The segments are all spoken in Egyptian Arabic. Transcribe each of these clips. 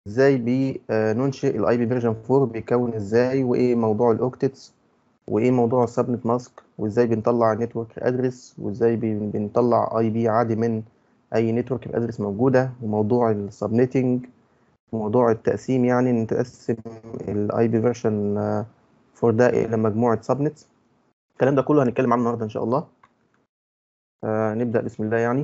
ازاي بننشئ الاي بي فيرجن 4 بيكون ازاي وايه موضوع الاوكتتس وايه موضوع السبنت ماسك وازاي بنطلع نتورك ادرس وازاي بن- بنطلع اي بي عادي من اي نتورك ادرس موجوده وموضوع السبنيتنج وموضوع التقسيم يعني ان تقسم الاي بي فيرجن 4 ده الى مجموعه سبنتس الكلام ده كله هنتكلم عنه النهارده ان شاء الله آه نبدا بسم الله يعني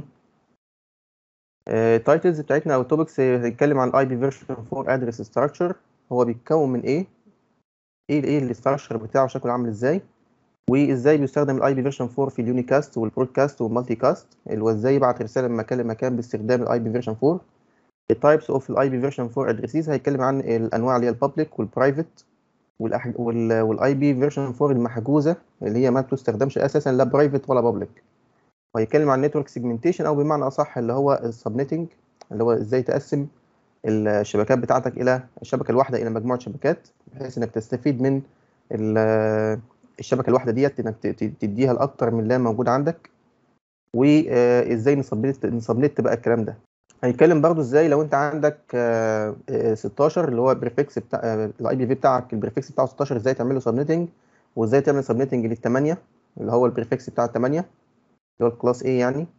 التايتلز بتاعتنا او التوبكس هنتكلم عن الاي بي فيرجن 4 ادرس ستراكشر هو بيتكون من ايه ايه ايه الاستراكشر بتاعه شكله عامل ازاي وازاي بيستخدم الاي بي فيرجن 4 في اليونيكاست والبرودكاست والمالتي كاست اللي هو ازاي يبعت رساله من مكان لمكان باستخدام الاي بي فيرجن 4 التايبس اوف الاي بي فيرجن 4 ادريسز هيتكلم عن الانواع اللي هي البابليك والبرايفت والاي بي فيرجن 4 المحجوزه اللي هي ما بتستخدمش اساسا لا برايفت ولا بابليك وهيتكلم عن نتورك سيجمنتيشن او بمعنى اصح اللي هو السبنيتنج اللي هو ازاي تقسم الشبكات بتاعتك الى الشبكه الواحده الى مجموعه شبكات بحيث انك تستفيد من ال- الشبكه الواحده ديت انك ت- ت- تديها لاكتر من لان موجود عندك وازاي نسبنت نسبنت بقى الكلام ده هنتكلم برضو ازاي لو انت عندك آه، آه، 16 اللي هو البريفكس بتاع الاي بي في بتاعك البريفكس بتاعه 16 ازاي تعمل له سبنيتنج وازاي تعمل سبنيتنج للثمانيه اللي هو البريفكس بتاع الثمانيه اللي هو الكلاس A يعني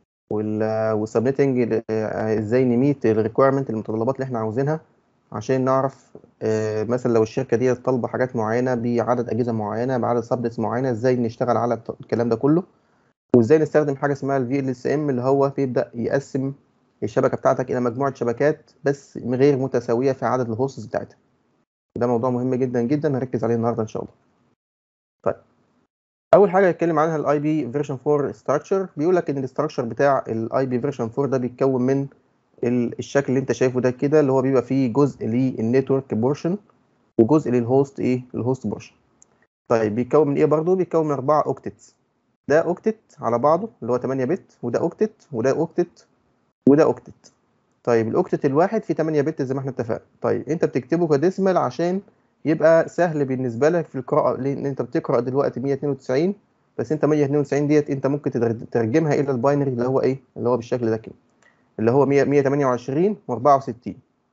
والسبنيتنج ازاي نميت الريكويرمنت المتطلبات اللي احنا عاوزينها عشان نعرف آه، مثلا لو الشركه دي طالبه حاجات معينه بعدد اجهزه معينه بعدد سبنتس معينه ازاي نشتغل على الت- الكلام ده كله وازاي نستخدم حاجه اسمها الفي ال اس ام اللي هو بيبدا يقسم الشبكه بتاعتك الى مجموعه شبكات بس غير متساويه في عدد الهوستس بتاعتها ده موضوع مهم جدا جدا هنركز عليه النهارده ان شاء الله طيب اول حاجه هيتكلم عنها الاي بي فيرجن 4 ستراكشر بيقول لك ان الاستراكشر بتاع الاي بي فيرجن 4 ده بيتكون من ال- الشكل اللي انت شايفه ده كده اللي هو بيبقى فيه جزء للنتورك بورشن وجزء للهوست ايه الهوست بورشن طيب بيتكون من ايه برضه بيتكون من اربعه اوكتتس ده اوكتت على بعضه اللي هو 8 بت وده اوكتت وده اوكتت وده اوكتت طيب الاوكتت الواحد فيه 8 بت زي ما احنا اتفقنا طيب انت بتكتبه كديسمال عشان يبقى سهل بالنسبه لك في القراءه لان انت بتقرا دلوقتي 192 بس انت 192 ديت انت ممكن تدر- تترجمها الى الباينري اللي هو ايه اللي هو بالشكل ده كده اللي هو 100 128 و64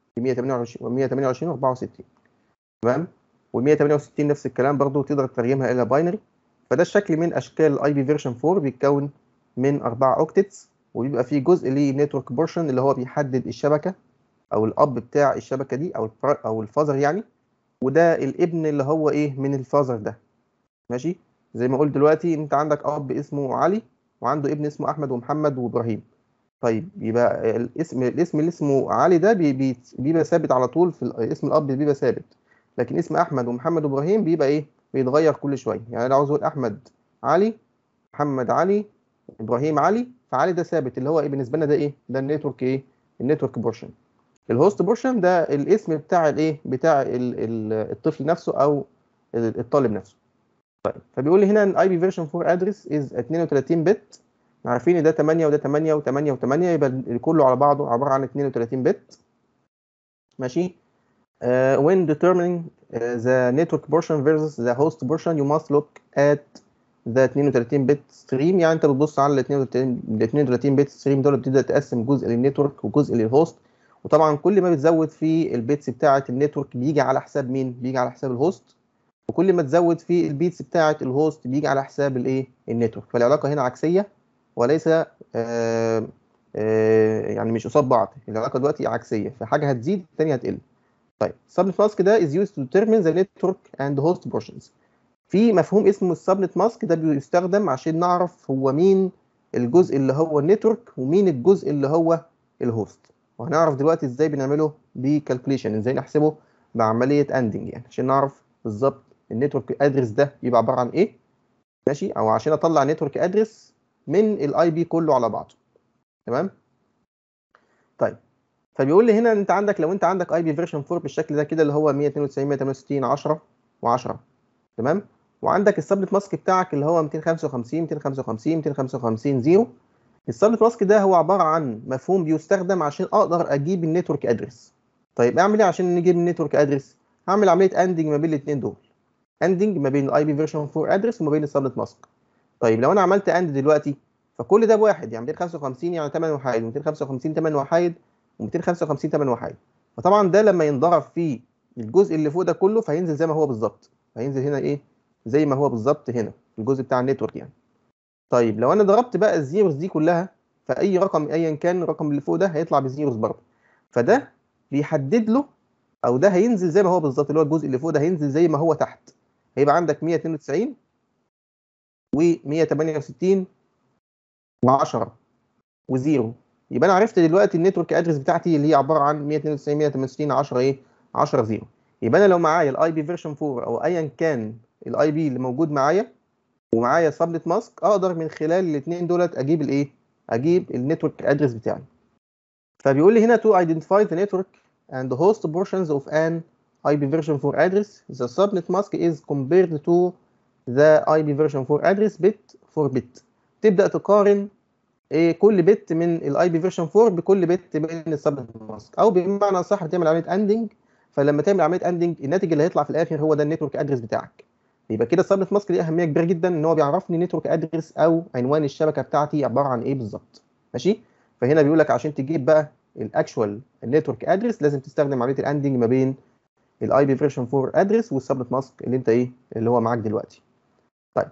128 128 و64 تمام وال 168 نفس الكلام برضو تقدر تترجمها الى باينري فده الشكل من اشكال الاي بي فيرجن 4 بيتكون من اربع اوكتتس وبيبقى فيه جزء ليه نتورك بورشن اللي هو بيحدد الشبكه او الاب بتاع الشبكه دي او الفر- او الفازر يعني وده الابن اللي هو ايه من الفازر ده ماشي زي ما قلت دلوقتي انت عندك اب اسمه علي وعنده ابن اسمه احمد ومحمد وابراهيم طيب يبقى الاسم الاسم اللي اسمه علي ده بي- بي- بيبقى ثابت على طول في ال- اسم الاب بيبقى ثابت لكن اسم احمد ومحمد وابراهيم بيبقى ايه بيتغير كل شويه يعني لو عاوز اقول احمد علي محمد علي ابراهيم علي فعلي ده ثابت اللي هو ايه بالنسبه لنا ده ايه ده النتورك ايه النتورك بورشن الهوست بورشن ده الاسم بتاع الايه بتاع ال- ال- الطفل نفسه او ال- الطالب نفسه طيب فبيقول لي هنا الاي بي فيرجن 4 ادرس از 32 بت عارفين ان ده 8 وده 8 و8 و8 يبقى ال- كله على بعضه عباره عن 32 بت ماشي Uh, when determining uh, the network portion versus the host portion you must look at the 32 bit stream يعني انت بتبص على ال 32 ال 32 بت ستريم دول بتبدا تقسم جزء للنتورك وجزء للهوست وطبعا كل ما بتزود في البيتس بتاعه النتورك بيجي على حساب مين بيجي على حساب الهوست وكل ما تزود في البيتس بتاعه الهوست بيجي على حساب الايه النتورك فالعلاقه هنا عكسيه وليس آه آه يعني مش قصاد بعض العلاقه دلوقتي عكسيه فحاجه هتزيد الثانيه هتقل طيب subnet mask ده is used to determine the network and host portions في مفهوم اسمه السبنت ماسك ده بيستخدم عشان نعرف هو مين الجزء اللي هو النتورك ومين الجزء اللي هو الهوست وهنعرف دلوقتي ازاي بنعمله بكالكوليشن ازاي نحسبه بعمليه اندنج يعني عشان نعرف بالظبط النتورك ادرس ده بيبقى عباره عن ايه ماشي او عشان اطلع نتورك ادرس من الاي بي كله على بعضه تمام طيب فبيقول لي هنا انت عندك لو انت عندك اي بي فيرجن 4 بالشكل ده كده اللي هو 192 168 10 و10 تمام وعندك السبنت ماسك بتاعك اللي هو 255 255 255 0 السبنت ماسك ده هو عباره عن مفهوم بيستخدم عشان اقدر اجيب النتورك ادرس طيب اعمل ايه عشان نجيب النتورك ادرس هعمل عمليه اندنج ما بين الاثنين دول اندنج ما بين الاي بي فيرجن 4 ادرس وما بين السبنت ماسك طيب لو انا عملت اند دلوقتي فكل ده بواحد يعني 255 يعني 8 وحيد و255 8 وحيد و255 8 وحيد فطبعا ده لما ينضرب في الجزء اللي فوق ده كله فهينزل زي ما هو بالظبط هينزل هنا ايه زي ما هو بالظبط هنا في الجزء بتاع النتورك يعني طيب لو انا ضربت بقى الزيروز دي كلها فاي رقم ايا كان الرقم اللي فوق ده هيطلع بزيروز برضه فده بيحدد له او ده هينزل زي ما هو بالظبط اللي هو الجزء اللي فوق ده هينزل زي ما هو تحت هيبقى عندك 192 و168 و10 وزيرو يبقى انا عرفت دلوقتي النتورك ادرس بتاعتي اللي هي عباره عن 192 168 10 ايه 10 زيرو يبقى انا لو معايا الاي بي فيرجن 4 او ايا كان الاي بي اللي موجود معايا ومعايا سبنت ماسك اقدر من خلال الاثنين دولت اجيب الايه اجيب النتورك ادرس بتاعي فبيقول لي هنا to identify the network and the host portions of an IP version 4 address the subnet mask is compared to the IP version 4 address bit for bit تبدا تقارن إيه كل بت من الاي بي فيرجن 4 بكل بت من السبنت ماسك او بمعنى صح بتعمل عمليه اندنج فلما تعمل عمليه اندنج الناتج اللي هيطلع في الاخر هو ده النتورك ادرس بتاعك يبقى كده السبنت ماسك دي اهميه كبيره جدا ان هو بيعرفني نتورك ادرس او عنوان الشبكه بتاعتي عباره عن ايه بالظبط ماشي فهنا بيقول لك عشان تجيب بقى الاكشوال نتورك ادرس لازم تستخدم عمليه الاندنج ما بين الاي بي فيرجن 4 ادرس والسبنت ماسك اللي انت ايه اللي هو معاك دلوقتي طيب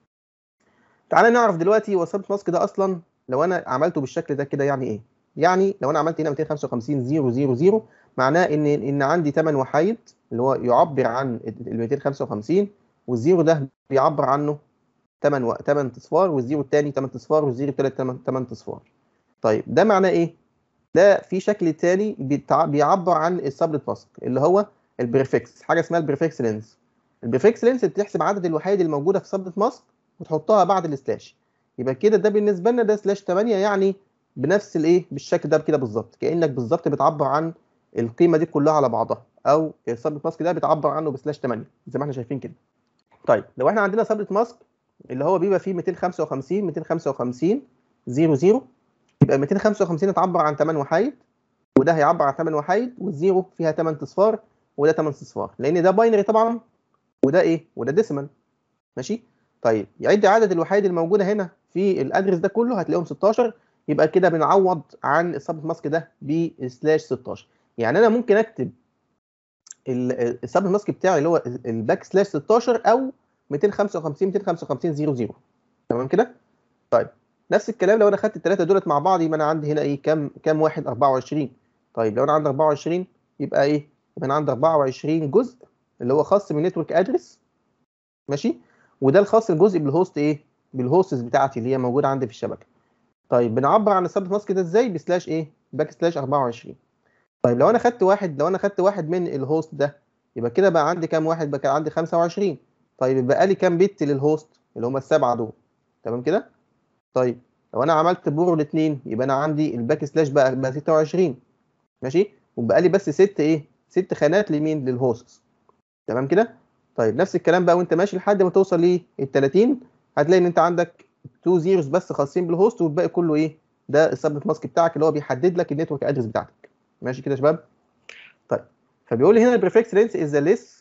تعالى نعرف دلوقتي هو السبنت ماسك ده اصلا لو انا عملته بالشكل ده كده يعني ايه يعني لو انا عملت هنا 255 0 0 معناه ان ان عندي 8 وحايد اللي هو يعبر عن ال 255 والزيرو ده بيعبر عنه 8 و... 8 اصفار والزيرو الثاني 8 اصفار والزيرو الثالث 8 8 اصفار طيب ده معناه ايه ده في شكل تاني بيتع... بيعبر عن السبلت ماسك اللي هو البريفكس حاجه اسمها البريفكس لينز البريفكس لينز بتحسب عدد الوحيد الموجوده في سبلت ماسك وتحطها بعد السلاش يبقى كده ده بالنسبه لنا ده سلاش 8 يعني بنفس الايه بالشكل ده كده بالظبط كانك بالظبط بتعبر عن القيمه دي كلها على بعضها او السبلت ماسك ده بتعبر عنه بسلاش 8 زي ما احنا شايفين كده طيب لو احنا عندنا سبلت ماسك اللي هو بيبقى فيه 255 255 0 0 يبقى 255 تعبر عن 8 وحيد وده هيعبر عن 8 وحيد والزيرو فيها 8 اصفار وده 8 اصفار لان ده باينري طبعا وده ايه وده ديسيمال ماشي طيب يعد عدد الوحيد الموجوده هنا في الادرس ده كله هتلاقيهم 16 يبقى كده بنعوض عن السبت ماسك ده بسلاش 16 يعني انا ممكن اكتب السبت ماسك بتاعي اللي هو الباك سلاش 16 او 255 255 00 تمام كده طيب نفس الكلام لو انا خدت الثلاثه دولت مع بعض يبقى انا عندي هنا ايه كام كام واحد 24 طيب لو انا عندي 24 يبقى ايه يبقى انا عندي 24 جزء اللي هو خاص بالنتورك ادرس ماشي وده الخاص الجزء بالهوست ايه بالهوستس بتاعتي اللي هي موجوده عندي في الشبكه طيب بنعبر عن السبت ماسك ده ازاي بسلاش ايه باك سلاش 24 طيب لو انا خدت واحد لو انا خدت واحد من الهوست ده يبقى كده بقى عندي كام واحد بقى عندي 25 طيب بقى لي كام بت للهوست اللي هم السبعه دول تمام كده طيب لو انا عملت بور الاثنين يبقى انا عندي الباك سلاش بقى بقى 26 ماشي وبقى لي بس ست ايه ست خانات لمين للهوست تمام كده طيب نفس الكلام بقى وانت ماشي لحد ما توصل لل 30 هتلاقي ان انت عندك 2 زيروز بس خاصين بالهوست والباقي كله ايه ده السبنت ماسك بتاعك اللي هو بيحدد لك النتورك ادرس بتاعتك ماشي كده يا شباب طيب فبيقول لي هنا البريفكس لينس از ذا ليس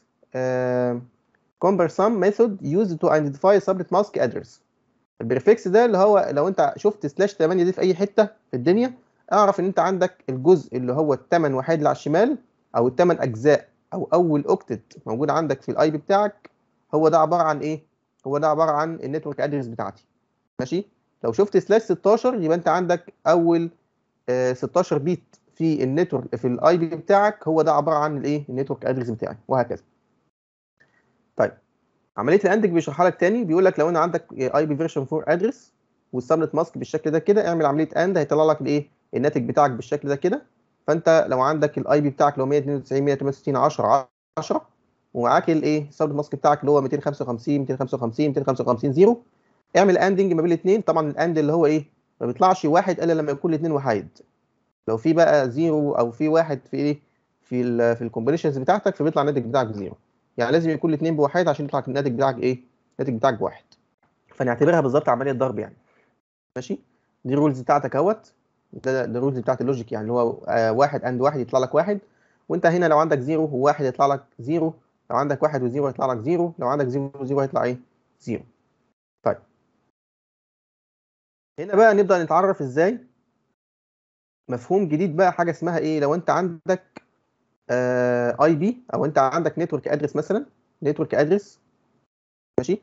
cumbersome method used to identify subnet mask address البريفكس ده اللي هو لو انت شفت سلاش 8 دي في اي حته في الدنيا اعرف ان انت عندك الجزء اللي هو الثمن وحيد اللي على الشمال او الثمان اجزاء او اول اوكتت موجود عندك في الاي بي بتاعك هو ده عباره عن ايه هو ده عباره عن النتورك ادرس بتاعتي ماشي لو شفت سلاش 16 يبقى انت عندك اول آه 16 بيت في النتورك في الاي بي بتاعك هو ده عباره عن الايه النتورك ادرس بتاعي وهكذا طيب عمليه الاندك بيشرحها لك تاني بيقول لك لو انا عندك اي بي فيرجن 4 ادرس والسبنت ماسك بالشكل ده كده اعمل عمليه اند هيطلع لك الايه الناتج بتاعك بالشكل ده كده فانت لو عندك الاي بي بتاعك لو 192 168 10 10 ومعاك الايه السبنت ماسك بتاعك اللي هو 255 255 255 0 اعمل اندنج ما بين الاثنين طبعا الاند اللي هو ايه ما بيطلعش واحد الا لما يكون الاثنين وحيد لو في بقى زيرو او في واحد في ايه في ال في الكومبينيشنز بتاعتك فبيطلع الناتج بتاعك بزيرو يعني لازم يكون الاثنين بواحد عشان يطلع الناتج بتاعك ايه الناتج بتاعك بواحد فنعتبرها بالظبط عمليه ضرب يعني ماشي دي الرولز بتاعتك اهوت ده الرولز بتاعت اللوجيك يعني اللي هو آه واحد اند واحد يطلع لك واحد وانت هنا لو عندك زيرو وواحد يطلع لك زيرو لو عندك واحد وزيرو هيطلع لك زيرو لو عندك زيرو وزيرو هيطلع ايه زيرو طيب هنا بقى نبدا نتعرف ازاي مفهوم جديد بقى حاجه اسمها ايه لو انت عندك اي بي او انت عندك نتورك ادرس مثلا نتورك ادرس ماشي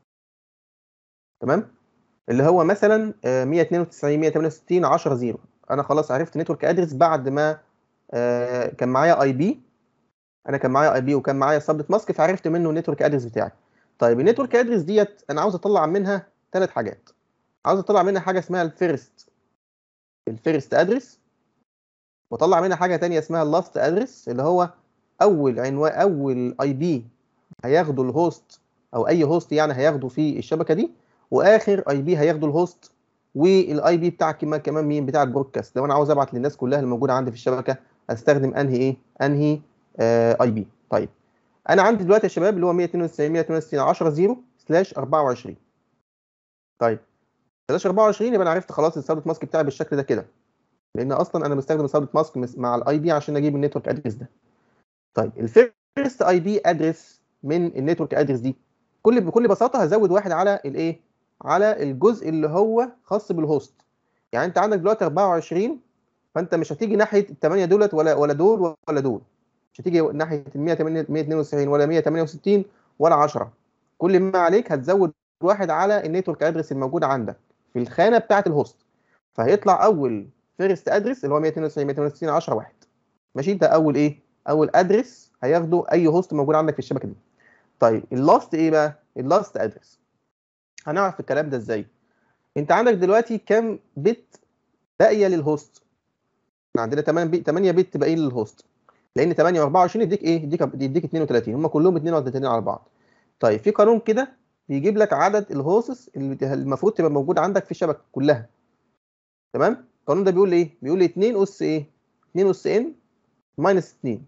تمام اللي هو مثلا آه، 192 168 10 0 انا خلاص عرفت نتورك ادرس بعد ما آه، كان معايا اي بي انا كان معايا اي بي وكان معايا سبنت ماسك فعرفت منه النتورك ادرس بتاعي طيب النتورك ادرس ديت انا عاوز اطلع منها ثلاث حاجات عاوز اطلع منها حاجه اسمها الفيرست الفيرست ادرس واطلع منها حاجه تانية اسمها اللاست ادرس اللي هو اول عنوان اول اي بي هياخده الهوست او اي هوست يعني هياخده في الشبكه دي واخر اي بي هياخده الهوست والاي بي بتاعك كمان كمان مين بتاع البرودكاست لو انا عاوز ابعت للناس كلها اللي موجوده عندي في الشبكه استخدم انهي ايه انهي اي بي طيب انا عندي دلوقتي يا شباب اللي هو 192 168 10 0 سلاش 24 طيب سلاش 24 يبقى انا عرفت خلاص السبت ماسك بتاعي بالشكل ده كده لان اصلا انا بستخدم السبت ماسك مس- مع الاي بي عشان اجيب النتورك ادرس ده طيب الفيرست اي بي ادرس من النتورك ادرس دي كل بكل بساطه هزود واحد على الايه على الجزء اللي هو خاص بالهوست يعني انت عندك دلوقتي 24 فانت مش هتيجي ناحيه الثمانيه دولت ولا ولا دول ولا دول مش هتيجي ناحيه ال 192 ولا 168 ولا 10 كل ما عليك هتزود واحد على النتورك ادرس الموجود عندك في الخانه بتاعه الهوست فهيطلع اول فيرست ادرس اللي هو 192 168 10 واحد ماشي ده اول ايه اول ادرس هياخده اي هوست موجود عندك في الشبكه دي طيب اللاست ايه بقى اللاست ادرس هنعرف الكلام ده ازاي انت عندك دلوقتي كام بت باقيه للهوست احنا عندنا 8 بت 8 بت باقيين للهوست لان 8 و24 يديك ايه يديك يديك 32 هم كلهم 32 على بعض طيب في قانون كده بيجيب لك عدد الهوسس اللي المفروض تبقى موجود عندك في الشبكه كلها تمام القانون ده بيقول ايه بيقول لي 2 اس ايه 2 اس ان ماينس 2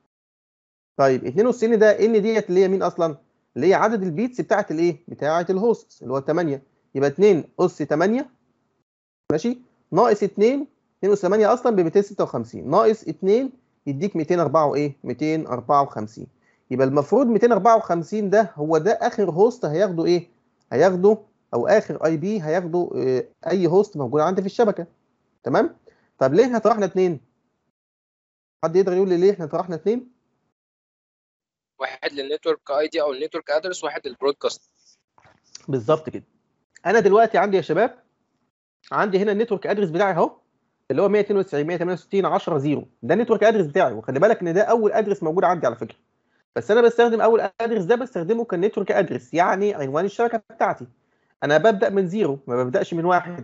طيب 2 اس ان ده ان ديت اللي هي مين اصلا اللي هي عدد البيتس بتاعه الايه بتاعه الهوست اللي هو 8 يبقى 2 اس 8 ماشي ناقص 2 2 اس 8 اصلا ب 256 ناقص 2 يديك 204 ايه 254 يبقى المفروض 254 ده هو ده اخر هوست هياخده ايه هياخده او اخر اي بي هياخده آه، اي هوست موجود عندي في الشبكه تمام طب ليه احنا طرحنا اتنين حد يقدر يقول لي ليه احنا طرحنا اتنين واحد للنتورك اي دي او النتورك ادرس واحد للبرودكاست بالظبط كده انا دلوقتي عندي يا شباب عندي هنا النتورك ادرس بتاعي اهو اللي هو 192 168 10 0 ده النتورك ادرس بتاعي وخلي بالك ان ده اول ادرس موجود عندي على فكره بس انا بستخدم اول ادرس ده بستخدمه كنتورك ادرس يعني عنوان الشبكه بتاعتي انا ببدا من زيرو ما ببداش من واحد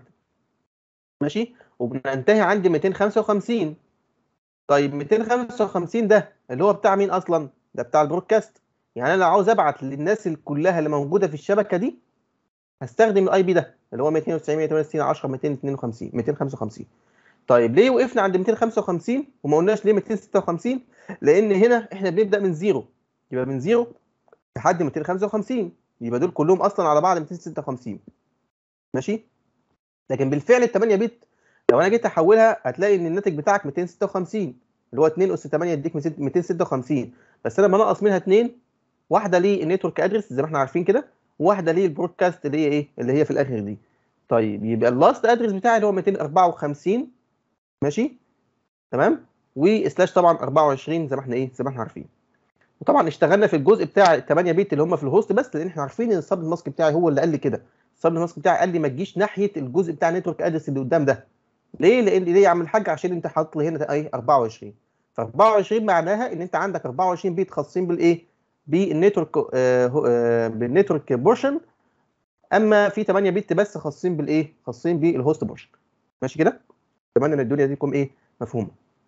ماشي وبننتهي عندي 255 طيب 255 ده اللي هو بتاع مين اصلا ده بتاع البرودكاست يعني انا لو عاوز ابعت للناس كلها اللي موجوده في الشبكه دي هستخدم الاي بي ده اللي هو 292 168 10 252 255 طيب ليه وقفنا عند 255 وما قلناش ليه 256 لان هنا احنا بنبدا من زيرو يبقى من زيرو لحد 255 يبقى دول كلهم اصلا على بعض 256 ماشي لكن بالفعل ال 8 بت لو انا جيت احولها هتلاقي ان الناتج بتاعك 256 اللي هو 2 اس 8 يديك 256 بس انا بنقص منها 2 واحده للنتورك ادرس زي ما احنا عارفين كده وواحده للبرودكاست اللي هي ايه اللي هي في الاخر دي طيب يبقى اللاست ادرس بتاعي اللي هو 254 ماشي تمام وسلاش طبعا 24 زي ما احنا ايه زي ما احنا عارفين وطبعا اشتغلنا في الجزء بتاع ال 8 بت اللي هم في الهوست بس لان احنا عارفين ان السب ماسك بتاعي هو اللي قال لي كده السب ماسك بتاعي قال لي ما تجيش ناحيه الجزء بتاع النتورك ادرس اللي قدام ده ليه لان ليه يا عم الحاج عشان انت حاطط لي هنا ايه 24 ف 24 معناها ان انت عندك 24 بيت خاصين بالايه بالنتورك آه هو- آه بالنتورك بورشن اما في 8 بت بس خاصين بالايه خاصين بالهوست بورشن ماشي كده اتمنى ان الدنيا دي تكون ايه مفهومه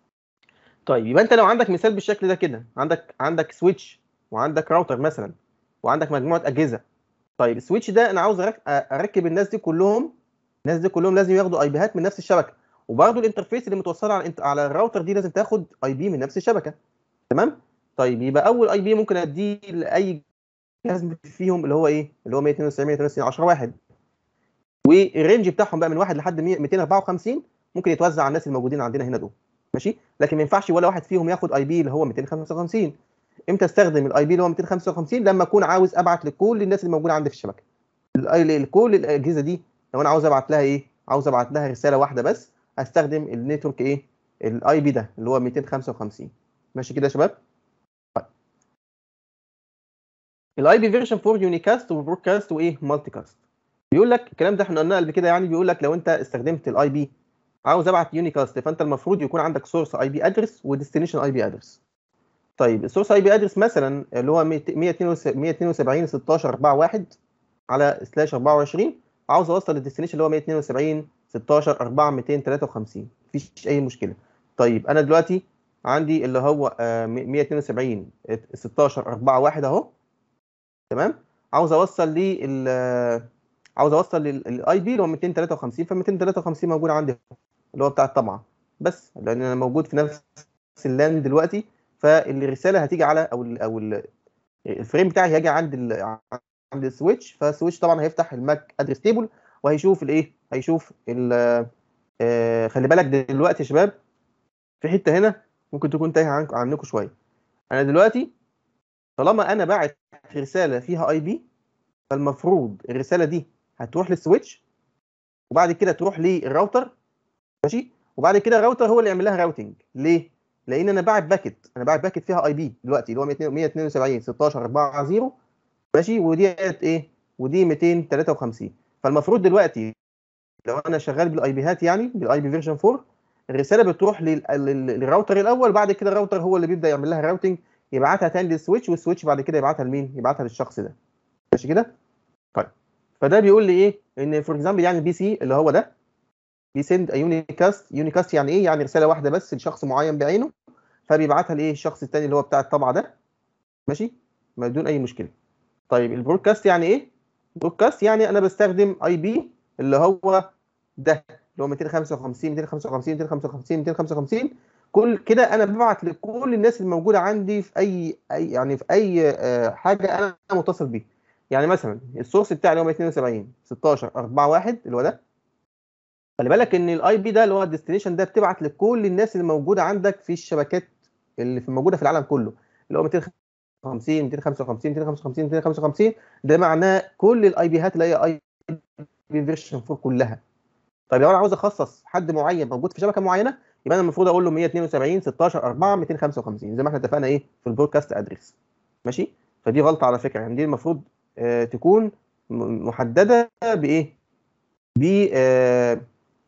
طيب يبقى انت لو عندك مثال بالشكل ده كده عندك عندك سويتش وعندك راوتر مثلا وعندك مجموعه اجهزه طيب السويتش ده انا عاوز أرك- اركب الناس دي كلهم الناس دي كلهم لازم ياخدوا اي بيهات من نفس الشبكه وبرضه الانترفيس اللي متوصله على الانت- على الراوتر دي لازم تاخد اي بي من نفس الشبكه تمام طيب يبقى اول اي بي ممكن اديه لاي جهاز فيهم اللي هو ايه اللي هو 192 192 10 واحد والرينج بتاعهم بقى من واحد لحد 100 254 ممكن يتوزع على الناس الموجودين عندنا هنا دول ماشي لكن ما ينفعش ولا واحد فيهم ياخد اي بي اللي هو 255 امتى استخدم الاي بي اللي هو 255 لما اكون عاوز ابعت لكل الناس اللي موجوده عندي في الشبكه ال- ال- كل الاجهزه دي لو انا عاوز ابعت لها ايه عاوز ابعت لها رساله واحده بس هستخدم النتورك ايه الاي بي ده اللي هو 255 ماشي كده يا شباب طيب الاي بي فيرجن 4 يونيكاست وبرودكاست وايه مالتي كاست بيقول لك الكلام ده احنا قلناه قبل كده يعني بيقول لك لو انت استخدمت الاي بي عاوز ابعت يونيكاست فانت المفروض يكون عندك سورس اي بي ادرس وديستنيشن اي بي ادرس طيب السورس اي بي ادرس مثلا اللي هو 172 16 41 على سلاش 24 عاوز اوصل للديستنيشن اللي هو 172 16 4 253 مفيش اي مشكله طيب انا دلوقتي عندي اللي هو آه، 172 16 41 اهو تمام عاوز اوصل لل عاوز اوصل للاي بي اللي هو 253 ف 253 موجود عندي اللي هو بتاع الطبعه بس لان انا موجود في نفس اللان دلوقتي فالرساله هتيجي على او ال او ال الفريم بتاعي هيجي عند ال عند السويتش فالسويتش طبعا هيفتح الماك ادرس تيبل وهيشوف الايه هيشوف ال آه، خلي بالك دلوقتي يا شباب في حته هنا ممكن تكون تايهه عنك- عنكم شويه انا دلوقتي طالما انا باعت رساله فيها اي بي فالمفروض الرساله دي هتروح للسويتش وبعد كده تروح للراوتر ماشي وبعد كده الراوتر هو اللي يعمل لها راوتنج ليه؟ لان انا باعت باكت انا باعت باكت فيها اي بي دلوقتي اللي هو 172 16 40 ماشي وديت ايه؟ ودي 253 فالمفروض دلوقتي لو انا شغال بالاي بيهات يعني بالاي بي فيرجن 4 الرساله بتروح لل- لل- للراوتر الاول بعد كده الراوتر هو اللي بيبدا يعمل لها راوتنج يبعتها تاني للسويتش والسويتش بعد كده يبعتها لمين؟ يبعتها للشخص ده ماشي كده؟ طيب فده بيقول لي ايه؟ ان فور اكزامبل يعني البي سي اللي هو ده بيسند يونيكاست يونيكاست يعني ايه؟ يعني رساله واحده بس لشخص معين بعينه فبيبعتها لايه؟ الشخص الثاني اللي هو بتاع الطبعه ده ماشي؟ بدون اي مشكله. طيب البرودكاست يعني ايه؟ برودكاست يعني انا بستخدم اي بي اللي هو ده اللي هو 255 255 255 255 كل كده انا ببعت لكل الناس الموجوده عندي في اي, أي يعني في اي آه، حاجه انا متصل بيها يعني مثلا السورس بتاعي اللي هو 272 16 41 اللي هو ده خلي بالك ان الاي بي ده اللي هو الديستنيشن ده بتبعت لكل الناس اللي موجوده عندك في الشبكات اللي في موجوده في العالم كله اللي هو 250 255 255 255 ده معناه كل الاي بيهات اللي هي اي بي فيرجن 4 كلها طيب لو انا عاوز اخصص حد معين موجود في شبكه معينه يبقى انا المفروض اقول له 172 16 4 255 زي ما احنا اتفقنا ايه في البرودكاست ادرس ماشي فدي غلطه على فكره يعني دي المفروض آه تكون م- محدده بايه ب آه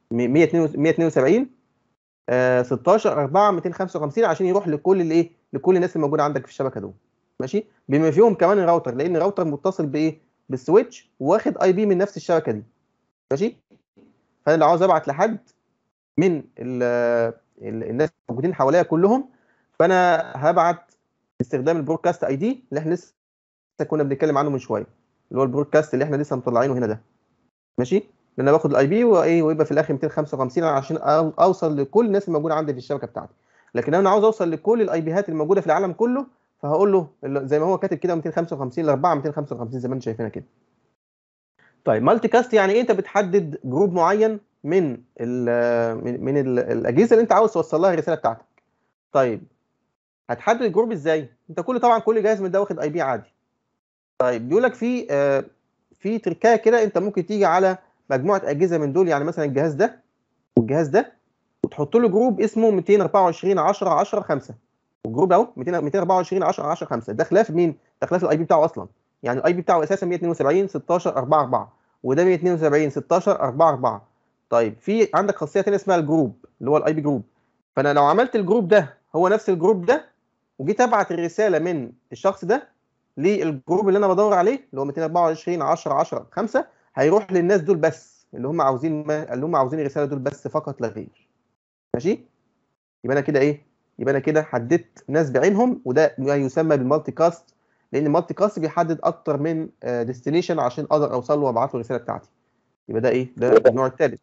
172 آه 16 4 255 عشان يروح لكل الايه لكل الناس اللي موجوده عندك في الشبكه دول ماشي بما فيهم كمان الراوتر لان الراوتر متصل بايه بالسويتش واخد اي بي من نفس الشبكه دي ماشي فانا لو عاوز ابعت لحد من ال ال الناس الموجودين حواليا كلهم فانا هبعت باستخدام البرودكاست اي دي اللي احنا لسه كنا بنتكلم عنه من شويه اللي هو البرودكاست اللي احنا لسه مطلعينه هنا ده ماشي لان انا باخد الاي بي وايه ويبقى في الاخر 255 عشان أو- اوصل لكل الناس الموجوده عندي في الشبكه بتاعتي لكن انا عاوز اوصل لكل الاي بيهات الموجوده في العالم كله فهقول له ال- زي ما هو كاتب كده 255 ل 4 255 زي ما انتم شايفينها كده طيب مالتي كاست يعني ايه انت بتحدد جروب معين من ال من, من ال- الاجهزه اللي انت عاوز توصل لها الرساله بتاعتك طيب هتحدد الجروب ازاي انت كل طبعا كل جهاز من ده واخد اي بي عادي طيب بيقول لك في آه، في تركايه كده انت ممكن تيجي على مجموعه اجهزه من دول يعني مثلا الجهاز ده والجهاز ده وتحط له جروب اسمه 224 10 10 5 والجروب اهو 200 224 10 10 5 ده خلاف مين؟ ده خلاف الاي بي بتاعه اصلا يعني الاي بي بتاعه اساسا 172 16 4 4 وده 172 16 4 4 طيب في عندك خاصيه ثانيه اسمها الجروب اللي هو الاي بي جروب فانا لو عملت الجروب ده هو نفس الجروب ده وجيت ابعت الرساله من الشخص ده للجروب اللي انا بدور عليه اللي هو 224 10 10 5 هيروح للناس دول بس اللي هم عاوزين ما اللي هم عاوزين الرساله دول بس فقط لا غير ماشي يبقى انا كده ايه يبقى انا كده حددت ناس بعينهم وده ما يسمى بالمالتي كاست لان المالتي كاست بيحدد اكتر من ديستنيشن عشان اقدر اوصل له وابعت له الرساله بتاعتي يبقى ده ايه ده النوع الثالث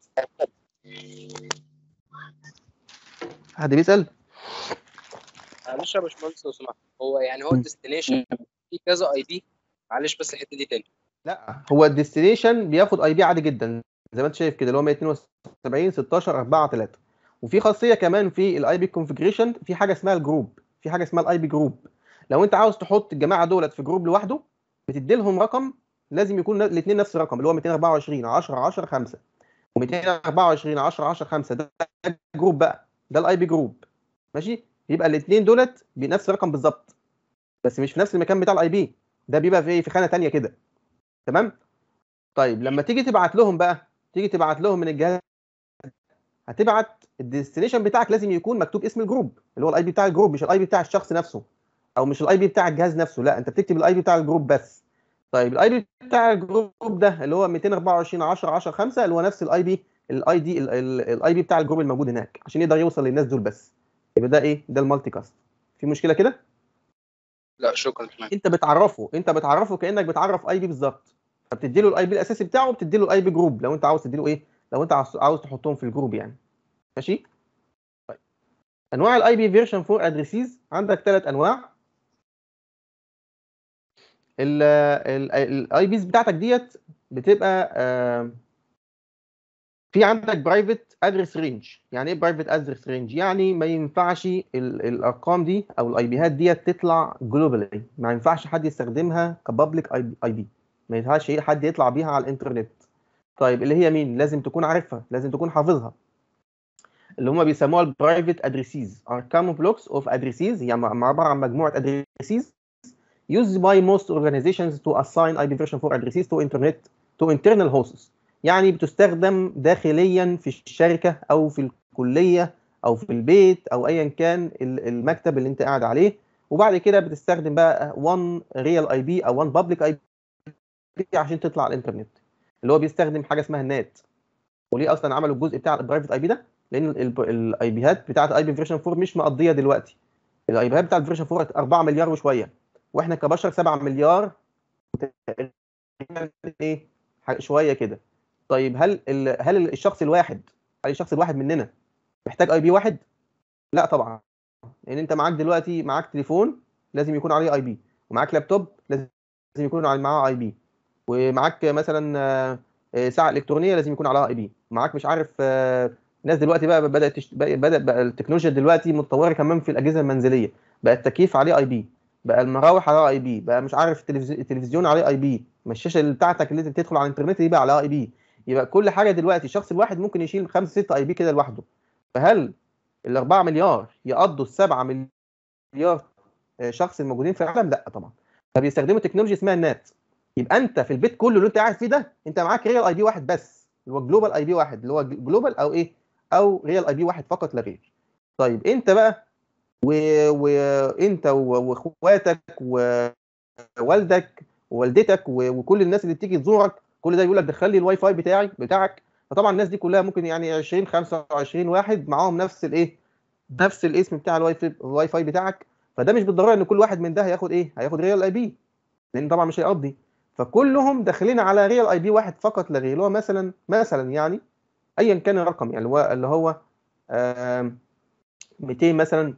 حد بيسال معلش يا باشمهندس لو سمحت هو يعني هو م. الديستنيشن في كذا اي بي معلش بس الحته دي تاني لا هو الديستنيشن بياخد اي بي عادي جدا زي ما انت شايف كده اللي هو 172 16 4 3 وفي خاصيه كمان في الاي بي كونفجريشن في حاجه اسمها الجروب في حاجه اسمها الاي بي جروب لو انت عاوز تحط الجماعه دولت في جروب لوحده بتدي لهم رقم لازم يكون الاثنين نفس الرقم اللي هو 224 10 10 5 و224 10 10 5 ده جروب بقى ده الاي بي جروب ماشي يبقى الاثنين دولت بنفس الرقم بالظبط بس مش في نفس المكان بتاع الاي بي ده بيبقى في في خانه ثانيه كده تمام طيب لما تيجي تبعت لهم بقى تيجي تبعت لهم من الجهاز هتبعت الديستنيشن بتاعك لازم يكون مكتوب اسم الجروب اللي هو الاي بي بتاع الجروب مش الاي بي بتاع الشخص نفسه او مش الاي بي بتاع الجهاز نفسه لا انت بتكتب الاي بي بتاع الجروب بس طيب الاي بي بتاع الجروب ده اللي هو 224 10 10 5 اللي هو نفس الاي بي الاي دي الاي بي بتاع الجروب الموجود هناك عشان يقدر يوصل للناس دول بس يبقى ده ايه ده المالتي كاست في مشكله كده لا شكرا تمام انت بتعرفه انت بتعرفه كانك بتعرف اي بي بالظبط فبتدي له الاي بي الاساسي بتاعه وبتدي له الاي بي جروب لو انت عاوز تدي له ايه لو انت عاوز عاوز تحطهم في الجروب يعني ماشي طيب انواع الاي بي فيرجن 4 ادريسيز عندك ثلاث انواع الاي بيز بتاعتك ديت بتبقى آه، في عندك برايفت ادرس رينج يعني ايه برايفت ادرس رينج يعني ما ينفعش ال- الارقام دي او الاي بيهات ديت تطلع جلوبالي ما ينفعش حد يستخدمها كبابليك اي بي ما ينفعش إيه حد يطلع بيها على الانترنت طيب اللي هي مين لازم تكون عارفها لازم تكون حافظها اللي هم بيسموها البرايفت ادريسيز ارقام بلوكس اوف ادريسيز يعني م- عباره عن مجموعه ادريسيز used by most organizations to assign IP version 4 addresses to internet to internal hosts يعني بتستخدم داخليا في الشركه او في الكليه او في البيت او ايا كان ال- المكتب اللي انت قاعد عليه وبعد كده بتستخدم بقى one real IP او one public IP عشان تطلع على الانترنت اللي هو بيستخدم حاجه اسمها النات وليه اصلا عملوا الجزء بتاع البرايفت اي بي ده لان الاي بيهات بتاعت اي بي فيرجن 4 مش مقضيه دلوقتي الاي بيهات بتاعت فيرجن 4 4 مليار وشويه واحنا كبشر 7 مليار تقريباً ايه ح- شويه كده طيب هل ال... هل الشخص الواحد هل الشخص الواحد مننا محتاج اي بي واحد لا طبعا لان انت معاك دلوقتي معاك تليفون لازم يكون عليه اي بي ومعاك لابتوب لازم يكون على- معاه اي بي ومعاك مثلا آه، آه، ساعه الكترونيه لازم يكون عليها اي بي معاك مش عارف آه، الناس دلوقتي بقى بدات تشت... بقى- بدا بقى التكنولوجيا دلوقتي متطوره كمان في الاجهزه المنزليه بقى التكييف عليه اي بي بقى المراوح عليها اي بي بقى مش عارف التلفز- التلفزيون عليه اي بي ما الشاشه اللي بتاعتك اللي انت بتدخل على الانترنت دي بقى عليها اي بي يبقى كل حاجه دلوقتي الشخص الواحد ممكن يشيل خمسه سته اي بي كده لوحده فهل ال 4 مليار يقضوا ال 7 مليار آه، شخص الموجودين في العالم لا طبعا فبيستخدموا تكنولوجيا اسمها النات يبقى انت في البيت كله اللي انت قاعد فيه ده انت معاك ريال اي بي واحد بس اللي هو جلوبال اي بي واحد اللي هو جلوبال او ايه او ريال اي بي واحد فقط لا غير طيب انت بقى وانت واخواتك ووالدك ووالدتك و- وكل الناس اللي بتيجي تزورك كل ده يقول لك دخل لي الواي فاي بتاعي بتاعك فطبعا الناس دي كلها ممكن يعني 20 25 واحد معاهم نفس الايه نفس الاسم بتاع الواي فاي الواي فاي بتاعك فده مش بالضروره ان كل واحد من ده هياخد ايه هياخد ريال اي بي لان طبعا مش هيقضي فكلهم داخلين على ريال اي بي واحد فقط لا غير اللي هو مثلا مثلا يعني ايا كان الرقم يعني اللي هو اللي هو آم، 200 مثلا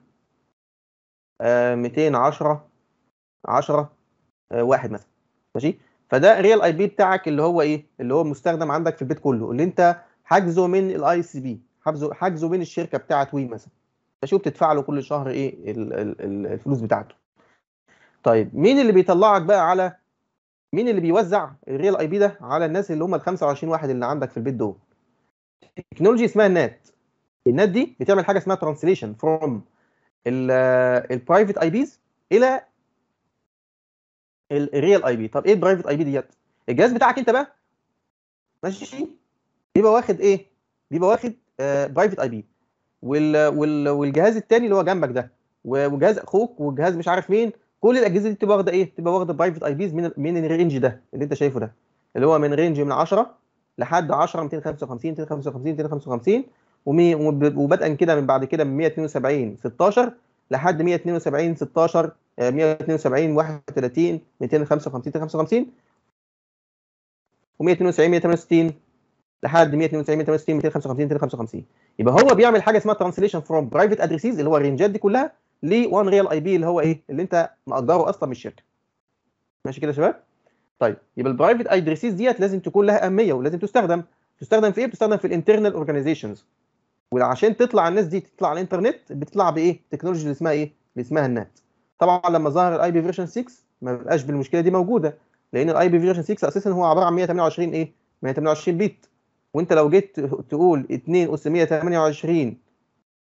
آه، 210 10 آه، واحد مثلا ماشي فده ريال اي بي بتاعك اللي هو ايه اللي هو مستخدم عندك في البيت كله اللي انت حاجزه من الاي سي بي حاجزه حاجزه من الشركه بتاعت وي مثلا ماشي وبتدفع له كل شهر ايه ال- ال- ال- الفلوس بتاعته طيب مين اللي بيطلعك بقى على مين اللي بيوزع الريال اي بي ده على الناس اللي هم ال 25 واحد اللي عندك في البيت دول تكنولوجي اسمها النات النات دي بتعمل حاجه اسمها ترانسليشن فروم البرايفت اي بيز الى الريال اي بي طب ايه البرايفت اي بي ديت الجهاز بتاعك انت بقى ماشي بيبقى واخد ايه بيبقى واخد برايفت اي بي وال وال والجهاز التاني اللي هو جنبك ده و- وجهاز اخوك وجهاز مش عارف مين كل الاجهزه دي بتبقى واخده ايه بتبقى واخده برايفت اي بيز من من الرينج ده اللي انت شايفه ده اللي هو من رينج من 10 لحد 10 255 255 255 ومي- وب- وبدءا كده من بعد كده من 172 16 لحد 172 16 آه، 172 31 255 255 و192 168 لحد 192 168 255 255 يبقى هو بيعمل حاجه اسمها ترانسليشن فروم برايفت ادريسيز اللي هو الرينجات دي كلها ل 1 ريال اي بي اللي هو ايه اللي انت مأجره اصلا من الشركه ماشي كده يا شباب طيب يبقى البرايفت ادريسيز ديت لازم تكون لها اهميه ولازم تستخدم تستخدم في ايه بتستخدم في الانترنال اورجانيزيشنز وعشان تطلع الناس دي تطلع على الانترنت بتطلع بايه التكنولوجي اللي اسمها ايه اللي اسمها النات طبعا لما ظهر الاي بي فيرجن 6 ما بقاش بالمشكله دي موجوده لان الاي بي فيرجن 6 اساسا هو عباره عن 128 ايه 128 بت وانت لو جيت تقول 2 اس 128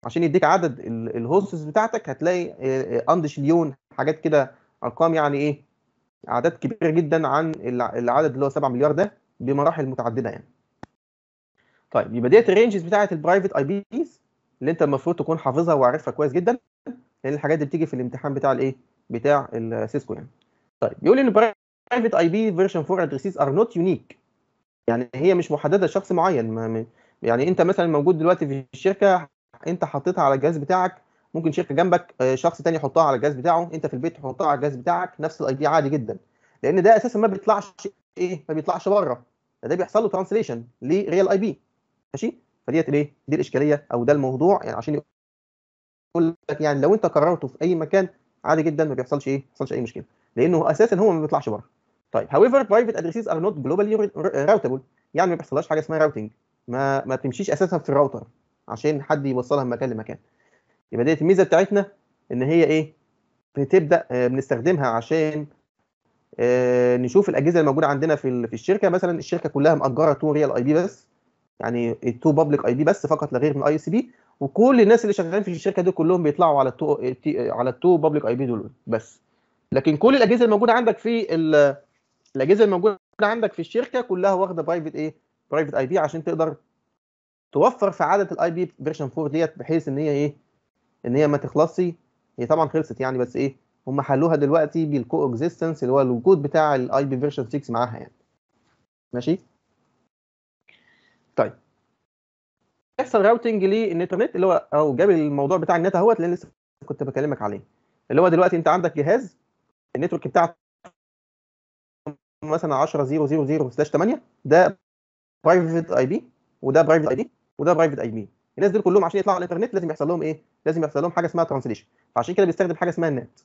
عشان يديك عدد الهوستس بتاعتك هتلاقي اندشليون حاجات كده ارقام يعني ايه اعداد كبيره جدا عن الع- العدد اللي هو 7 مليار ده بمراحل متعدده يعني طيب يبقى ديت الرينجز بتاعه البرايفت اي بيز اللي انت المفروض تكون حافظها وعارفها كويس جدا لان الحاجات دي بتيجي في الامتحان بتاع الايه بتاع السيسكو يعني طيب بيقول ان برايفت اي بي فيرجن 4 ادريسز ار نوت يونيك يعني هي مش محدده لشخص معين ما ما- يعني انت مثلا موجود دلوقتي في الشركه انت حطيتها على الجهاز بتاعك ممكن شركه جنبك آه، شخص تاني يحطها على الجهاز بتاعه انت في البيت تحطها على الجهاز بتاعك نفس الاي بي عادي جدا لان ده اساسا ما بيطلعش ايه ما بيطلعش بره ده, ده بيحصل له ترانسليشن لريال اي بي ماشي فديت الايه دي الاشكاليه او ده الموضوع يعني عشان يقول لك يعني لو انت قررته في اي مكان عادي جدا ما بيحصلش ايه ما بيحصلش اي مشكله لانه اساسا هو ما بيطلعش بره طيب however private addresses are not globally routable يعني ما بيحصلهاش حاجه اسمها راوتنج ما ما تمشيش اساسا في الراوتر عشان حد يوصلها من مكان لمكان يبقى ديت الميزه بتاعتنا ان هي ايه بتبدا آه، بنستخدمها عشان آه، نشوف الاجهزه الموجوده عندنا في ال- في الشركه مثلا الشركه كلها مأجره تو ريال اي بي بس يعني التو بابليك اي بي بس فقط لا غير من اي اس بي وكل الناس اللي شغالين في الشركه دول كلهم بيطلعوا على التو التي- على التو بابليك اي بي دول بس لكن كل الاجهزه الموجوده عندك في ال- الاجهزه الموجوده عندك في الشركه كلها واخده برايفت ايه برايفت اي بي عشان تقدر توفر في عدد الاي بي فيرجن 4 ديت بحيث ان هي ايه ان هي ما تخلصش هي طبعا خلصت يعني بس ايه هم حلوها دلوقتي بالكو اكزيستنس اللي هو الوجود بتاع الاي بي فيرجن 6 معاها يعني ماشي طيب يحصل راوتنج للانترنت اللي هو او جاب الموضوع بتاع النت اهوت اللي لسه كنت بكلمك عليه اللي هو دلوقتي انت عندك جهاز النتورك بتاعك مثلا 10 0 0 0 سلاش 8 ده برايفت اي بي وده برايفت اي بي وده برايفت اي بي الناس دول كلهم عشان يطلعوا على الانترنت لازم يحصل لهم ايه لازم يحصل لهم حاجه اسمها ترانسليشن فعشان كده بيستخدم حاجه اسمها النت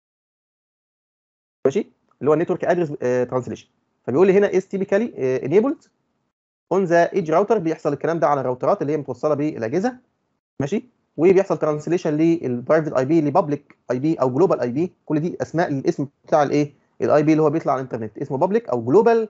ماشي اللي هو النتورك ادرس ترانسليشن فبيقول لي هنا از تيبيكالي انيبلد اون ذا ايدج راوتر بيحصل الكلام ده على الراوترات اللي هي متوصله بالاجهزه ماشي وبيحصل ترانسليشن للبرايفت اي بي لبابليك اي بي او جلوبال اي بي كل دي اسماء الاسم بتاع الايه الاي بي اللي هو بيطلع على الانترنت اسمه بابليك او جلوبال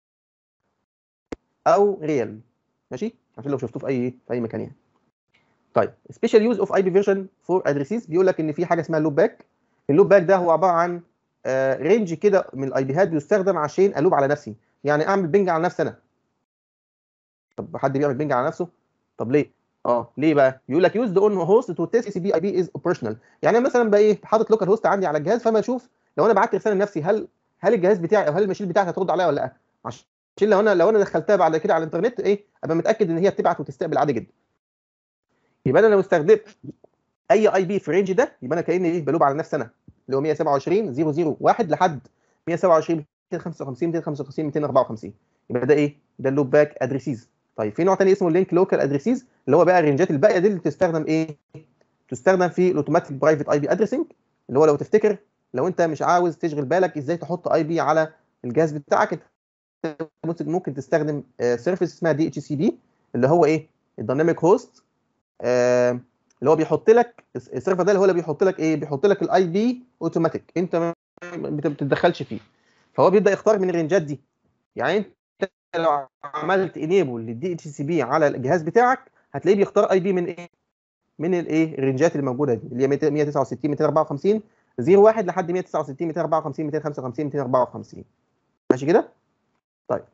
او ريال ماشي عشان لو شفتوه في اي في اي مكان يعني طيب سبيشال يوز اوف اي بي فيرجن فور ادريسز بيقول لك ان في حاجه اسمها لوب باك اللوب باك ده هو عباره عن آه رينج كده من الاي بيهات بيستخدم عشان الوب على نفسي يعني اعمل بنج على نفسي انا طب حد بيعمل بنج على نفسه طب ليه اه ليه بقى بيقول لك يوز ذا اون هوست تو تيست سي بي اي بي از اوبريشنال يعني أنا مثلا بقى ايه حاطط لوكال هوست عندي على الجهاز فما اشوف لو انا بعت رساله لنفسي هل هل الجهاز بتاعي او هل الماشين بتاعتي هترد عليا ولا لا عشان لو انا لو انا دخلتها بعد كده على الانترنت ايه ابقى متاكد ان هي بتبعت وتستقبل عادي جدا يبقى انا لو استخدمت اي اي بي في الرينج ده يبقى انا كاني ايه بلوب على نفسي انا اللي هو 127 001 لحد 127 255 255 254 يبقى ده ايه ده اللوب باك ادريسيز طيب في نوع تاني اسمه اللينك لوكال ادريسيز اللي هو بقى الرينجات الباقيه دي اللي بتستخدم ايه تستخدم في الاوتوماتيك برايفت اي بي ادريسنج اللي هو لو تفتكر لو انت مش عاوز تشغل بالك ازاي تحط اي بي على الجهاز بتاعك انت ممكن تستخدم سيرفيس اسمها دي اتش سي بي اللي هو ايه الدايناميك هوست اللي هو بيحط لك السيرفر ده اللي هو اللي بيحط لك ايه بيحط لك الاي بي اوتوماتيك انت ما بتتدخلش فيه فهو بيبدا يختار من الرينجات دي يعني انت لو عملت انيبل للدي اتش سي بي على الجهاز بتاعك هتلاقيه بيختار اي بي من ايه من الايه الرينجات اللي موجوده دي اللي هي 169 254 01 لحد 169 254 255 254 ماشي كده طيب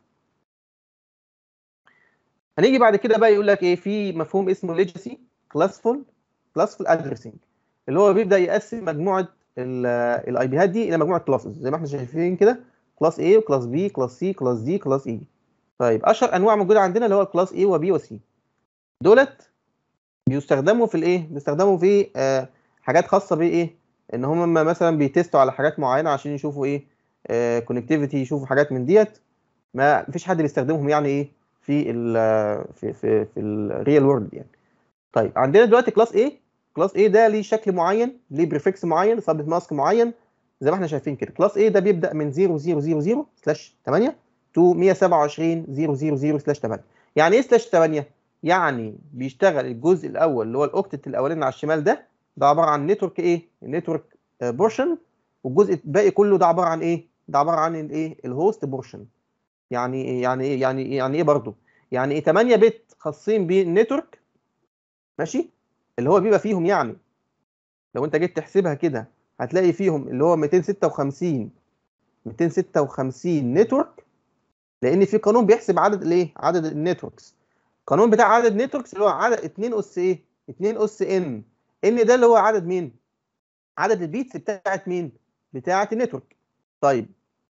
هنيجي بعد كده بقى يقول لك ايه في مفهوم اسمه ليجاسي كلاسفول كلاسفول ادريسنج اللي هو بيبدا يقسم مجموعه الاي بيهات دي الى مجموعه كلاسز زي ما احنا شايفين كده كلاس A وكلاس B كلاس C كلاس D كلاس E طيب اشهر انواع موجوده عندنا اللي هو كلاس A وB وC دولت بيستخدموا في الايه بيستخدموا في آه حاجات خاصه بايه ان هم مثلا بيتستوا على حاجات معينه عشان يشوفوا ايه كونكتيفيتي آه يشوفوا حاجات من ديت ما فيش حد بيستخدمهم يعني ايه في ال في في في الريال وورلد يعني طيب عندنا دلوقتي كلاس A كلاس A ده ليه شكل معين ليه بريفكس معين سبت ماسك معين زي ما احنا شايفين كده كلاس A ده بيبدا من 0000 سلاش 8 تو 127 000 سلاش 8 يعني ايه سلاش 8 يعني بيشتغل الجزء الاول اللي هو الاوكتت الاولاني على الشمال ده ده عباره عن نتورك ايه النتورك بورشن والجزء الباقي كله ده عباره عن ايه ده عباره عن الايه الهوست بورشن يعني ايه يعني ايه يعني ايه يعني ايه برضه يعني ايه 8 بت خاصين بالنتورك ماشي اللي هو بيبقى فيهم يعني لو انت جيت تحسبها كده هتلاقي فيهم اللي هو 256 256 نتورك لان في قانون بيحسب عدد الايه عدد النتوركس القانون بتاع عدد نتوركس اللي هو عدد 2 اس ايه 2 اس ان ان ده اللي هو عدد مين عدد البيتس بتاعت مين بتاعت النتورك طيب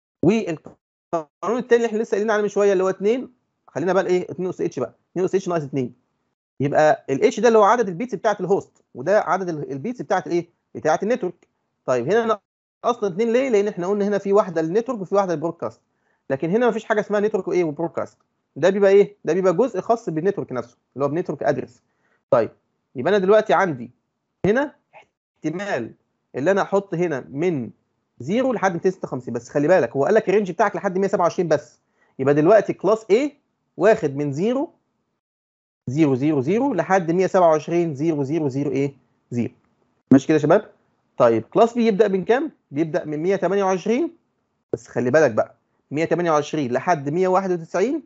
والقانون الثاني اللي احنا لسه قايلين عليه من شويه اللي هو 2 خلينا بقى ايه 2 اس اتش بقى 2 اس اتش ناقص 2 يبقى الاتش ده اللي هو عدد البيتس بتاعت الهوست وده عدد البيتس بتاعت الايه بتاعت النتورك طيب هنا أنا اصلا اثنين ليه لان احنا قلنا هنا في واحده للنتورك وفي واحده للبرودكاست لكن هنا مفيش حاجه اسمها نتورك وايه وبرودكاست ده بيبقى ايه ده بيبقى جزء خاص بالنتورك نفسه اللي هو بنتورك ادرس طيب يبقى انا دلوقتي عندي هنا احتمال اللي انا احط هنا من 0 لحد 256 بس خلي بالك هو قال لك الرينج بتاعك لحد 127 بس يبقى دلوقتي كلاس A واخد من 0 0 0 0 لحد 127 0 0 0 ايه 0 ماشي كده يا شباب طيب كلاس بي يبدا من كام بيبدا من 128 بس خلي بالك بقى 128 لحد 191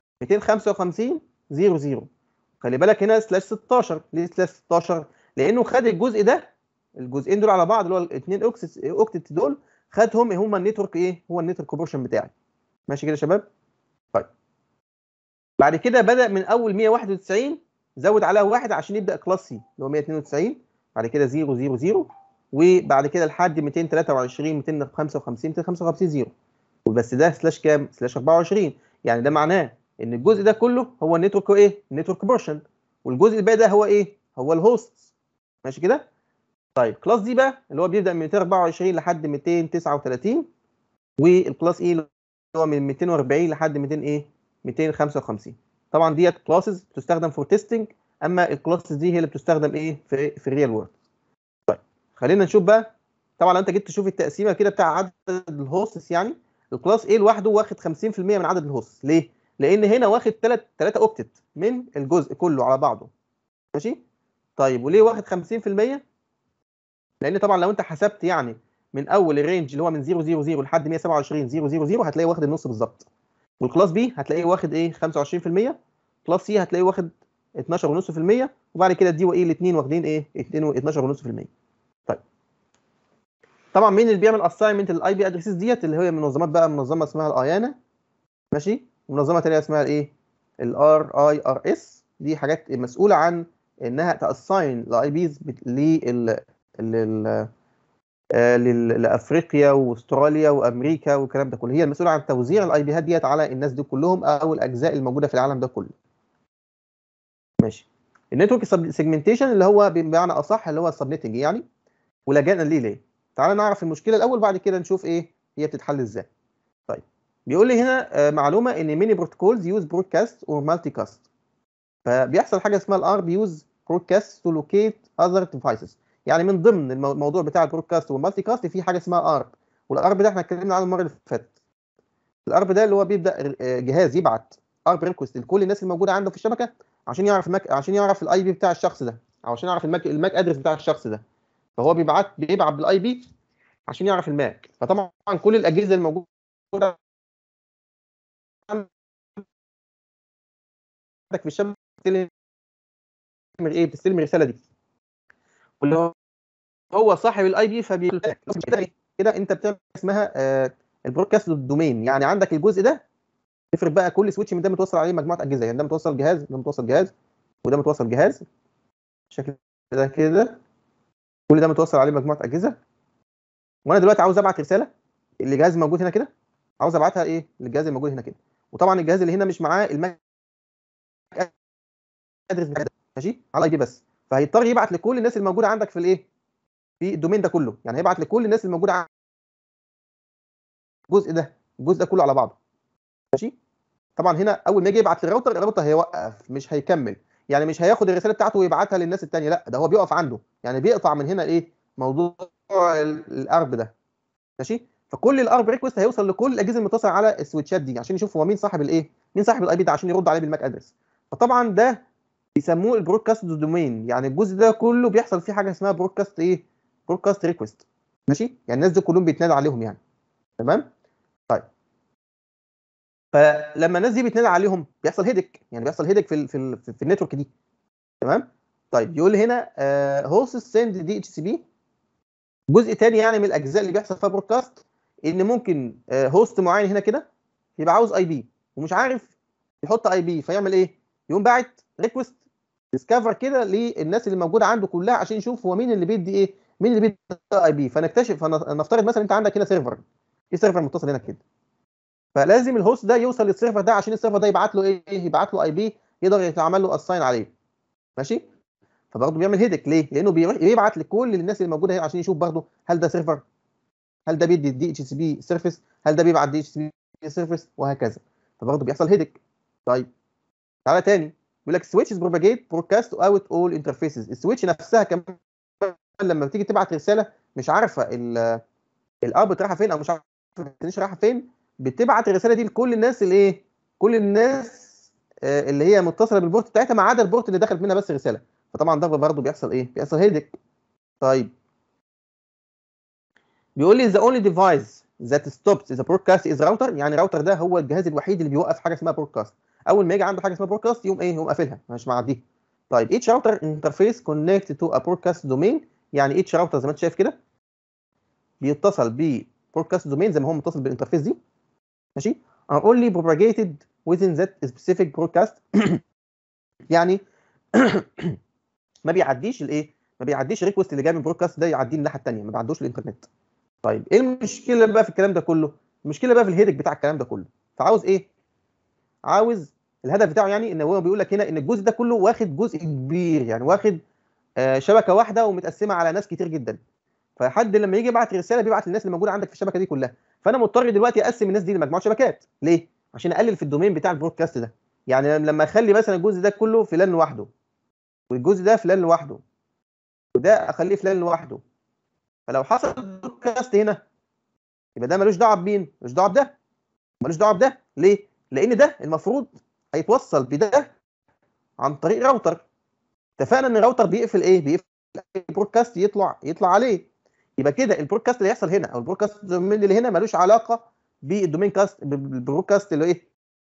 255 0 0 خلي بالك هنا سلاش 16 ليه سلاش 16 لانه خد الجزء ده الجزئين دول على بعض اللي هو الاثنين اوكسس اوكتت دول خدهم هم النتورك ايه هو النتورك بورشن بتاعي ماشي كده يا شباب طيب بعد كده بدا من اول 191 زود عليها واحد عشان يبدا كلاس سي اللي هو 192 بعد كده 0 0 0 وبعد كده لحد 223 255 255 0 وبس ده سلاش كام سلاش 24 يعني ده معناه ان الجزء ده كله هو النتورك ايه النتورك بورشن والجزء الباقي ده هو ايه هو الهوست ماشي كده طيب كلاس دي بقى اللي هو بيبدا من 224 لحد 239 والكلاس اي اللي هو من 240 لحد 200 ايه 255 طبعا ديت كلاسز بتستخدم فور تيستنج اما الكلاسز دي هي اللي بتستخدم ايه في في الريال وورد طيب خلينا نشوف بقى طبعا لو انت جيت تشوف التقسيمه كده بتاع عدد الهوستس يعني الكلاس A لوحده واخد 50% من عدد الهوست ليه؟ لان هنا واخد 3 3 اوكتت من الجزء كله على بعضه ماشي؟ طيب وليه واخد 50%؟ لان طبعا لو انت حسبت يعني من اول الرينج اللي هو من 000 لحد 127 000 هتلاقيه واخد النص بالظبط والكلاس بي هتلاقيه واخد ايه 25% كلاس سي هتلاقيه واخد 12.5% وبعد كده الدي واي الاثنين واخدين ايه 12.5% طيب طبعا مين اللي بيعمل اساينمنت للاي بي ادريسز ديت اللي هي منظمات بقى منظمه اسمها الايانا ماشي ومنظمه ثانيه اسمها الايه الار اي ار اس دي حاجات مسؤوله عن انها تاساين الاي بيز لل لل لافريقيا واستراليا وامريكا والكلام ده كله هي المسؤوله عن توزيع الاي بيهات ديت على الناس دي كلهم او الاجزاء الموجوده في العالم ده كله ماشي النتورك سيجمنتيشن اللي هو بمعنى اصح اللي هو السبنيتنج يعني ولجأنا ليه ليه تعال نعرف المشكله الاول بعد كده نشوف ايه هي بتتحل ازاي طيب بيقول لي هنا معلومه ان ميني بروتوكولز يوز برودكاست اور مالتي كاست فبيحصل حاجه اسمها الار بيوز برودكاست تو لوكيت اذر ديفايسز يعني من ضمن الموضوع بتاع البرودكاست والمالتي كاست في حاجه اسمها ارب والارب ده احنا اتكلمنا عنه المره اللي فاتت الارب ده اللي هو بيبدا جهاز يبعت ارب ريكوست لكل الناس الموجوده عنده في الشبكه عشان يعرف الماك عشان يعرف الاي بي بتاع الشخص ده او عشان يعرف الماك الماك ادرس بتاع الشخص ده فهو بيبعت بيبعت بالاي بي عشان يعرف الماك فطبعا كل الاجهزه الموجوده عندك في الشبكه بتستلم ايه بتستلم الرساله دي واللي هو هو صاحب الاي بي فبيقول كده كده انت بتعمل اسمها آه البرودكاست دومين يعني عندك الجزء ده تفرق بقى كل سويتش من ده متوصل عليه مجموعه اجهزه يعني ده متوصل جهاز ده متوصل جهاز وده متوصل جهاز بالشكل ده كده كل ده متوصل عليه مجموعه اجهزه وانا دلوقتي عاوز ابعت رساله الجهاز موجود هنا كده عاوز ابعتها ايه للجهاز الموجود هنا كده وطبعا الجهاز اللي هنا مش معاه الماك ادرس ماشي على الاي بي بس فهيضطر يبعت لكل الناس الموجوده عندك في الايه في الدومين ده كله يعني هيبعت لكل الناس الموجوده عندك الجزء ده الجزء ده كله على بعضه ماشي طبعا هنا اول ما يجي يبعت للراوتر الراوتر هيوقف مش هيكمل يعني مش هياخد الرساله بتاعته ويبعتها للناس الثانيه لا ده هو بيقف عنده يعني بيقطع من هنا ايه موضوع الارب ده ماشي فكل الارب ريكوست هيوصل لكل الاجهزه المتصله على السويتشات دي عشان يشوف هو مين صاحب الايه مين صاحب الاي بي ده عشان يرد عليه بالماك ادرس فطبعا ده بيسموه البرودكاست دومين يعني الجزء ده كله بيحصل فيه حاجه اسمها برودكاست ايه برودكاست ريكوست ماشي يعني الناس دي كلهم بيتنادى عليهم يعني تمام طيب فلما الناس دي بيتنادى عليهم بيحصل هيدك يعني بيحصل هيدك في ال في, ال في النتورك دي تمام طيب يقول لي هنا هوست سند دي اتش سي بي جزء تاني يعني من الاجزاء اللي بيحصل فيها برودكاست ان ممكن هوست معين هنا كده يبقى عاوز اي بي ومش عارف يحط اي بي فيعمل ايه؟ يقوم باعت ريكوست ديسكفر كده للناس اللي موجوده عنده كلها عشان يشوف هو مين اللي بيدي ايه؟ مين اللي بيدي اي بي فنكتشف فنفترض مثلا انت عندك هنا سيرفر في سيرفر متصل هنا كده فلازم الهوست ده يوصل للسيرفر ده عشان السيرفر ده يبعت له ايه؟ يبعت له اي بي يقدر يتعمل له اساين عليه ماشي؟ فبرضه بيعمل هيدك ليه؟ لانه بيبعت لكل الناس اللي موجوده هنا عشان يشوف برضه هل ده سيرفر؟ هل ده بيدي الدي اتش سي بي سيرفيس؟ هل ده بيبعت دي اتش سي بي سيرفيس؟ وهكذا فبرضه بيحصل هيدك طيب تعالى تاني بيقول لك سويتشز بروباجيت برودكاست اوت اول انترفيسز السويتش نفسها كمان لما بتيجي تبعت رساله مش عارفه الاربت رايحه فين او مش عارفه الديستنيشن رايحه فين بتبعت الرساله دي لكل الناس اللي ايه كل الناس اللي هي متصله بالبورت بتاعتها ما عدا البورت اللي دخلت منها بس رساله فطبعا ده برضه بيحصل ايه بيحصل هيدك طيب بيقول لي the only device that stops the broadcast is router يعني راوتر ده هو الجهاز الوحيد اللي بيوقف حاجه اسمها برودكاست اول ما يجي عنده حاجه اسمها برودكاست يقوم ايه يقوم قافلها مش معديها طيب each router interface connect to a broadcast domain يعني each router زي ما انت شايف كده بيتصل ب broadcast domain زي ما هو متصل بالانترفيس دي ماشي are only propagated within that specific broadcast يعني ما بيعديش الايه ما بيعديش الريكوست اللي جاي من البرودكاست ده يعديه الناحيه الثانيه ما بيعدوش الانترنت طيب ايه المشكله بقى في الكلام ده كله المشكله بقى في الهيدك بتاع الكلام ده كله فعاوز ايه عاوز الهدف بتاعه يعني ان هو بيقول لك هنا ان الجزء ده كله واخد جزء كبير يعني واخد آه شبكه واحده ومتقسمه على ناس كتير جدا فحد لما يجي يبعت رساله بيبعت للناس اللي موجوده عندك في الشبكه دي كلها فانا مضطر دلوقتي اقسم الناس دي لمجموعه شبكات ليه عشان اقلل في الدومين بتاع البرودكاست ده يعني لما اخلي مثلا الجزء ده كله في لان لوحده والجزء ده في لان لوحده وده اخليه في لان لوحده فلو حصل برودكاست هنا يبقى ده ملوش دعوه بمين ملوش دعوه بده ملوش دعوه بده ليه لان ده المفروض هيتوصل بده عن طريق راوتر اتفقنا ان الراوتر بيقفل ايه بيقفل البرودكاست يطلع يطلع عليه يبقى كده البرودكاست اللي هيحصل هنا او البرودكاست دومين اللي هنا ملوش علاقه بالدومين كاست بالبرودكاست اللي ايه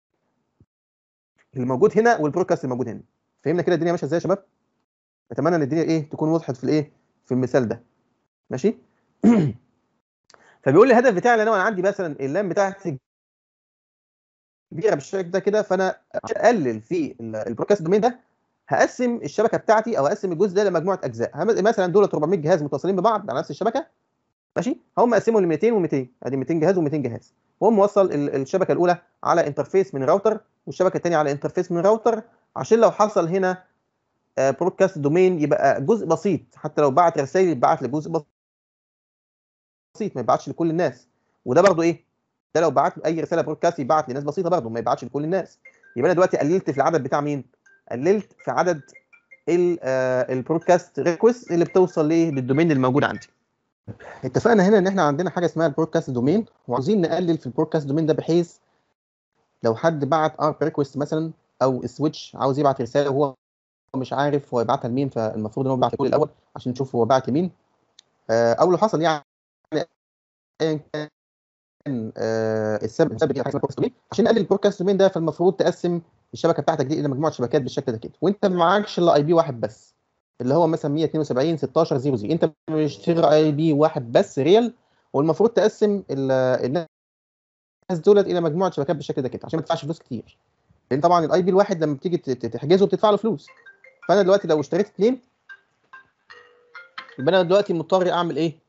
اللي موجود هنا والبرودكاست اللي موجود هنا فهمنا كده الدنيا ماشيه ازاي يا شباب اتمنى ان الدنيا ايه تكون وضحت في الايه في المثال ده ماشي فبيقول لي الهدف بتاعي لو انا عندي مثلا اللام بتاعتي كبيره بالشكل ده كده فانا عشان اقلل في البرودكاست دومين ده هقسم الشبكه بتاعتي او اقسم الجزء ده لمجموعه اجزاء مثلا دول 400 جهاز متصلين ببعض على نفس الشبكه ماشي هم مقسمهم ل 200 و200 ادي 200 جهاز و200 جهاز وهم موصل الشبكه الاولى على انترفيس من راوتر والشبكه الثانيه على انترفيس من راوتر عشان لو حصل هنا برودكاست دومين يبقى جزء بسيط حتى لو بعت رسائل يبعت لجزء بسيط ما يبعتش لكل الناس وده برضو ايه ده لو بعت اي رساله برودكاست يبعت لناس بسيطه برضو ما يبعتش لكل الناس يبقى انا دلوقتي قللت في العدد بتاع مين قللت في عدد البرودكاست ريكوست اللي بتوصل ليه للدومين الموجود عندي اتفقنا هنا ان احنا عندنا حاجه اسمها البرودكاست دومين وعاوزين نقلل في البرودكاست دومين ده بحيث لو حد بعت ارب ريكوست مثلا او السويتش عاوز يبعت رساله وهو مش عارف هو يبعتها لمين فالمفروض ان هو يبعت لكل الاول عشان نشوف هو بعت لمين او لو حصل يعني ايا كان السبب السبب حاجه اسمها دومين عشان نقلل البرودكاست دومين ده فالمفروض تقسم الشبكه بتاعتك دي الى مجموعه شبكات بالشكل ده كده وانت ما معكش الا اي بي واحد بس اللي هو مثلا 172 16 00 انت مشتري اي بي واحد بس ريال والمفروض تقسم الناس دولت الى مجموعه شبكات بالشكل ده كده عشان ما تدفعش فلوس كتير لان طبعا الاي بي الواحد لما بتيجي تحجزه بتدفع له فلوس فانا دلوقتي لو اشتريت اثنين يبقى انا دلوقتي مضطر اعمل ايه؟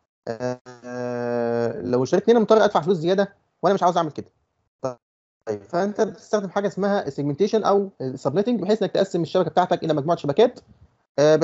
آه لو اشتريت اثنين مضطر ادفع فلوس زياده وانا مش عاوز اعمل كده طيب فانت بتستخدم حاجه اسمها السيجمنتيشن او السبنيتنج بحيث انك تقسم الشبكه بتاعتك الى مجموعه شبكات آه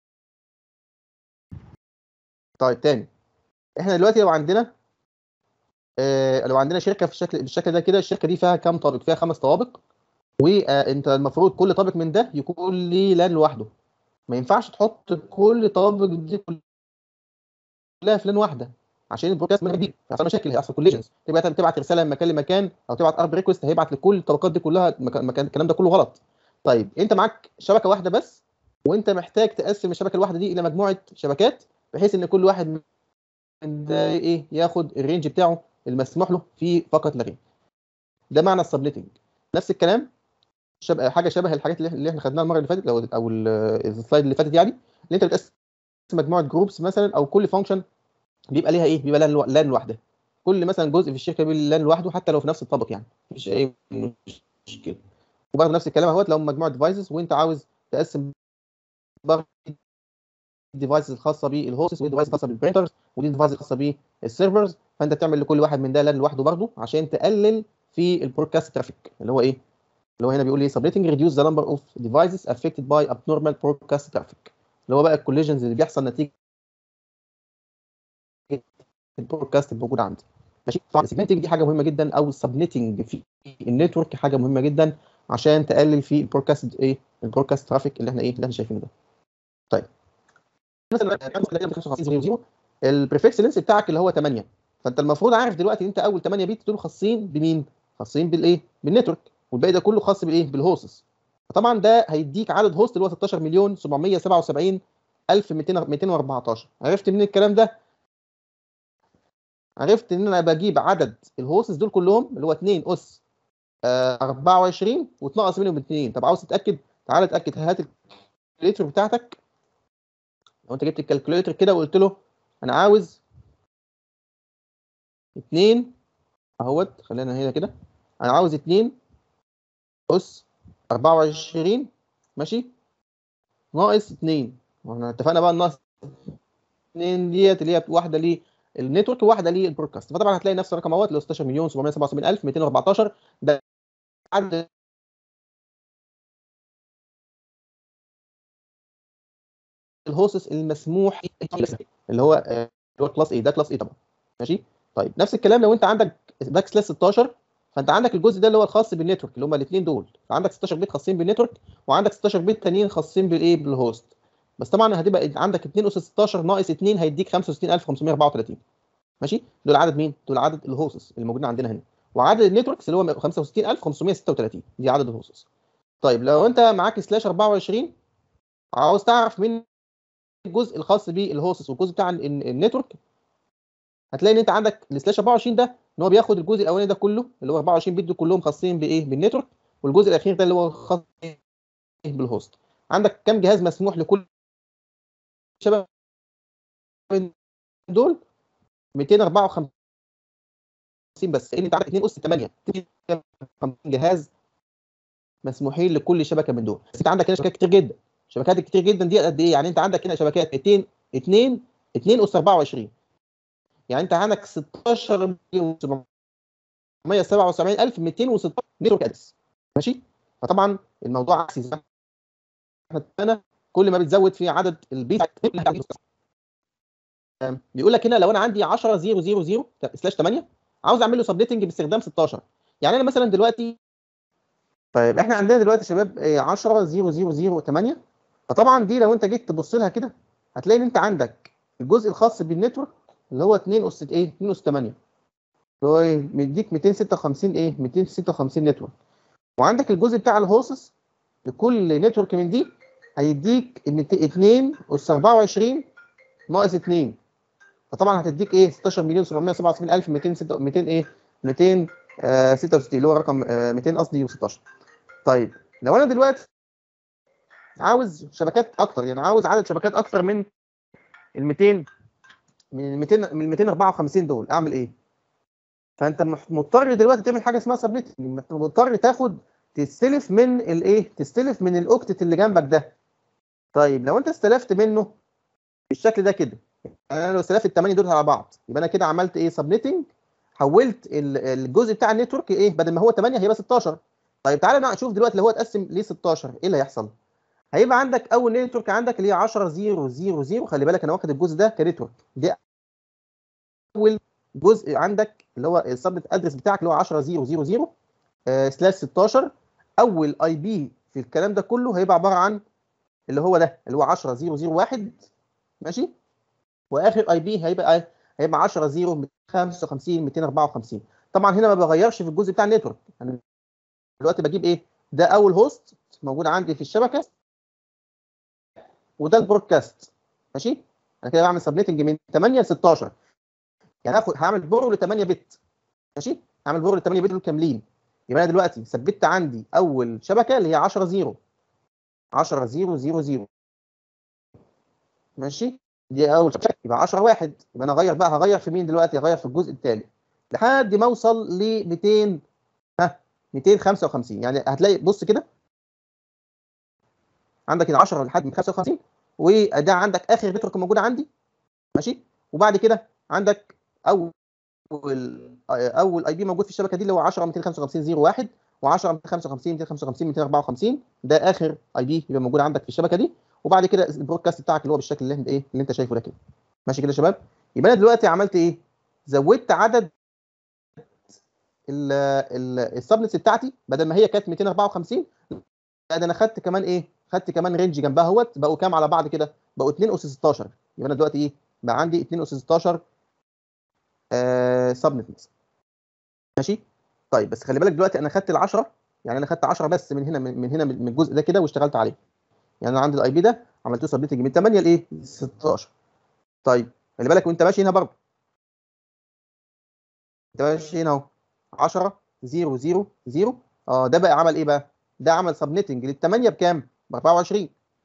طيب تاني احنا دلوقتي لو عندنا آه لو عندنا شركه في الشكل بالشكل ده كده الشركه دي فيها كام طابق فيها خمس طوابق وانت المفروض كل طابق من ده يكون ليه لان لوحده ما ينفعش تحط كل طابق دي كلها في لان واحده عشان البرودكاست من جديد هيحصل مشاكل هيحصل كوليجنز تبقى تبعت رساله من مكان لمكان او تبعت ارب ريكوست هيبعت لكل الطبقات دي كلها مكان الكلام ده كله غلط طيب انت معاك شبكه واحده بس وانت محتاج تقسم الشبكه الواحده دي الى مجموعه شبكات بحيث ان كل واحد من ده ايه ياخد الرينج بتاعه المسموح له فيه فقط لا غير ده معنى السبليتنج نفس الكلام شبه حاجه شبه الحاجات اللي اللي احنا خدناها المره اللي فاتت او او ال- السلايد اللي فاتت يعني اللي انت بتقسم مجموعه جروبس مثلا او كل فانكشن بيبقى ليها ايه بيبقى لان لو- لان لوحدها كل مثلا جزء في الشركه بيبقى لان لوحده حتى لو في نفس الطبق يعني مفيش اي مشكله وبرضه نفس الكلام اهوت لو مجموعه ديفايسز وانت عاوز تقسم برضه الديفايسز الخاصه بالهوستس ودي ديفايس خاصه بالبرينترز ودي ديفايس خاصه بالسيرفرز فانت تعمل لكل واحد من ده لان لوحده برضه عشان تقلل في البرودكاست ترافيك اللي هو ايه اللي هو هنا بيقول ايه subletting reduce the number of devices affected by abnormal broadcast traffic اللي هو بقى الكوليجنز اللي بيحصل نتيجه البرودكاست الموجود عندي ماشي طبعا السيجمنتنج دي حاجه مهمه جدا او السبنتنج في النتورك حاجه مهمه جدا عشان تقلل في البرودكاست ايه البرودكاست ترافيك اللي احنا ايه اللي احنا شايفينه ده طيب مثلا البريفكس لينس بتاعك اللي هو 8 فانت المفروض عارف دلوقتي ان انت اول 8 بيت دول خاصين بمين خاصين بالايه بالنتورك والباقي ده كله خاص بالايه بالهوستس فطبعا ده هيديك عدد هوست اللي هو 16 مليون 777 الف 214 عرفت منين الكلام ده عرفت ان انا بجيب عدد الهوستس دول كلهم اللي هو 2 اس آه 24 وتنقص منهم 2 طب عاوز تتاكد تعالى اتاكد هات الكالكوليتر بتاعتك لو انت جبت الكالكوليتر كده وقلت له انا عاوز 2 اهوت خلينا هنا كده انا عاوز 2 اس 24 ماشي ناقص 2 واحنا اتفقنا بقى الناقص 2 ديت اللي هي واحده للنتورك وواحده للبرودكاست فطبعا هتلاقي نفس الرقم اهوت اللي هو 16 مليون 777 الف 214 ده عدد الهوسس المسموح اللي هو اللي هو كلاس ايه ده كلاس ايه طبعا ماشي طيب نفس الكلام لو انت عندك باك سلاش 16 فانت عندك الجزء ده اللي هو الخاص بالنتورك اللي هم الاثنين دول فعندك 16 بيت خاصين بالنتورك وعندك 16 بيت تانيين خاصين بالايه بالهوست بس طبعا هتبقى عندك 2 اس 16 ناقص 2 هيديك 65534 ماشي دول عدد مين دول عدد الهوستس اللي موجودين عندنا هنا وعدد النتوركس اللي هو 65536 دي عدد الهوستس طيب لو انت معاك سلاش 24 عاوز تعرف مين الجزء الخاص بالهوستس والجزء بتاع النتورك هتلاقي ان انت عندك السلاش 24 ده ان هو بياخد الجزء الاولاني ده كله اللي هو 24 بت دول كلهم خاصين بايه بالنتورك والجزء الاخير ده اللي هو خاص بالهوست عندك كام جهاز مسموح لكل شباب دول 254 بس لان انت عندك 2 اس 8 جهاز مسموحين لكل شبكه من دول بس انت عندك هنا شبكات كتير جدا شبكات كتير جدا دي قد ايه يعني انت عندك هنا شبكات 200 2 2 اس 24 يعني انت عندك 16 مليون 177216 نتورك ادرس ماشي فطبعا الموضوع عكسي زي ما احنا اتفقنا كل ما بتزود في عدد البيت بيقول لك هنا لو انا عندي 10 0 0 0 سلاش 8 عاوز اعمل له سبنيتنج باستخدام 16 يعني انا مثلا دلوقتي طيب احنا عندنا دلوقتي شباب 10 0 0 0 8 فطبعا دي لو انت جيت تبص لها كده هتلاقي ان انت عندك الجزء الخاص بالنتورك اللي هو 2 اس ايه 2 اس 8 اللي هو مديك 256 ايه 256 نتورك وعندك الجزء بتاع الهوسس لكل نتورك من دي هيديك 2 اس 24 ناقص 2 فطبعا هتديك ايه 16 مليون 777 الف 200 200 ايه 266 اللي هو رقم 200 قصدي و16 طيب لو انا دلوقتي عاوز شبكات اكتر يعني عاوز عدد شبكات اكتر من ال 200 من ال 200 من ال 254 دول اعمل ايه؟ فانت مضطر دلوقتي تعمل حاجه اسمها سبنيت مضطر تاخد تستلف من الايه؟ تستلف من الاوكتت اللي جنبك ده. طيب لو انت استلفت منه بالشكل ده كده انا لو استلفت الثمانيه دول على بعض يبقى انا كده عملت ايه؟ سبنيتنج حولت الجزء بتاع النتورك ايه؟ بدل ما هو 8 هيبقى 16. طيب تعالى بقى نشوف دلوقتي لو هو اتقسم ل 16 ايه اللي هيحصل؟ هيبقى عندك اول نتورك عندك اللي هي 10 0 0 0 خلي بالك انا واخد الجزء ده كنتورك دي اول جزء عندك اللي هو السبنت ادرس بتاعك اللي هو 10 0 0 0 سلاش 16 اول اي بي في الكلام ده كله هيبقى عباره عن اللي هو ده اللي هو 10 0 0 1 ماشي واخر اي بي هيبقى هيبقى 10 0 255 254 طبعا هنا ما بغيرش في الجزء بتاع النتورك انا دلوقتي بجيب ايه ده اول هوست موجود عندي في الشبكه وده البرودكاست ماشي انا كده بعمل سبنيتنج من 8 ل 16 يعني هاخد هعمل برو ل 8 بت ماشي هعمل برو ل 8 بت دول كاملين يبقى انا دلوقتي ثبت عندي اول شبكه اللي هي 10 0 10 0 0 0 ماشي دي اول شبكه يبقى 10 1 يبقى انا اغير بقى هغير في مين دلوقتي هغير في الجزء الثالث لحد ما اوصل ل 200 ها 255 يعني هتلاقي بص كده عندك ال 10 لحد 255 وده عندك اخر نتورك موجوده عندي ماشي وبعد كده عندك اول اول اي بي موجود في الشبكه دي اللي هو 10 255 01 و10 255 255 254 ده اخر اي بي يبقى موجود عندك في الشبكه دي وبعد كده البرودكاست بتاعك اللي هو بالشكل اللي انت ايه اللي انت شايفه ده كده ماشي كده يا شباب يبقى انا دلوقتي عملت ايه زودت عدد السبنتس بتاعتي بدل ما هي كانت 254 لا ده انا خدت كمان ايه خدت كمان رينج جنبها اهوت بقوا كام على بعض كده بقوا 2 اس 16 يبقى انا دلوقتي ايه بقى عندي 2 اس 16 آه سبنت مثلا ماشي طيب بس خلي بالك دلوقتي انا خدت ال 10 يعني انا خدت 10 بس من هنا من هنا من الجزء ده كده واشتغلت عليه يعني انا عندي الاي بي ده عملت له سبليتنج من 8 لايه 16 طيب خلي بالك وانت ماشي هنا برضه انت ماشي هنا اهو 10 0 0 0 اه ده بقى عمل ايه بقى ده عمل سبنيتنج للثمانيه بكام ب 24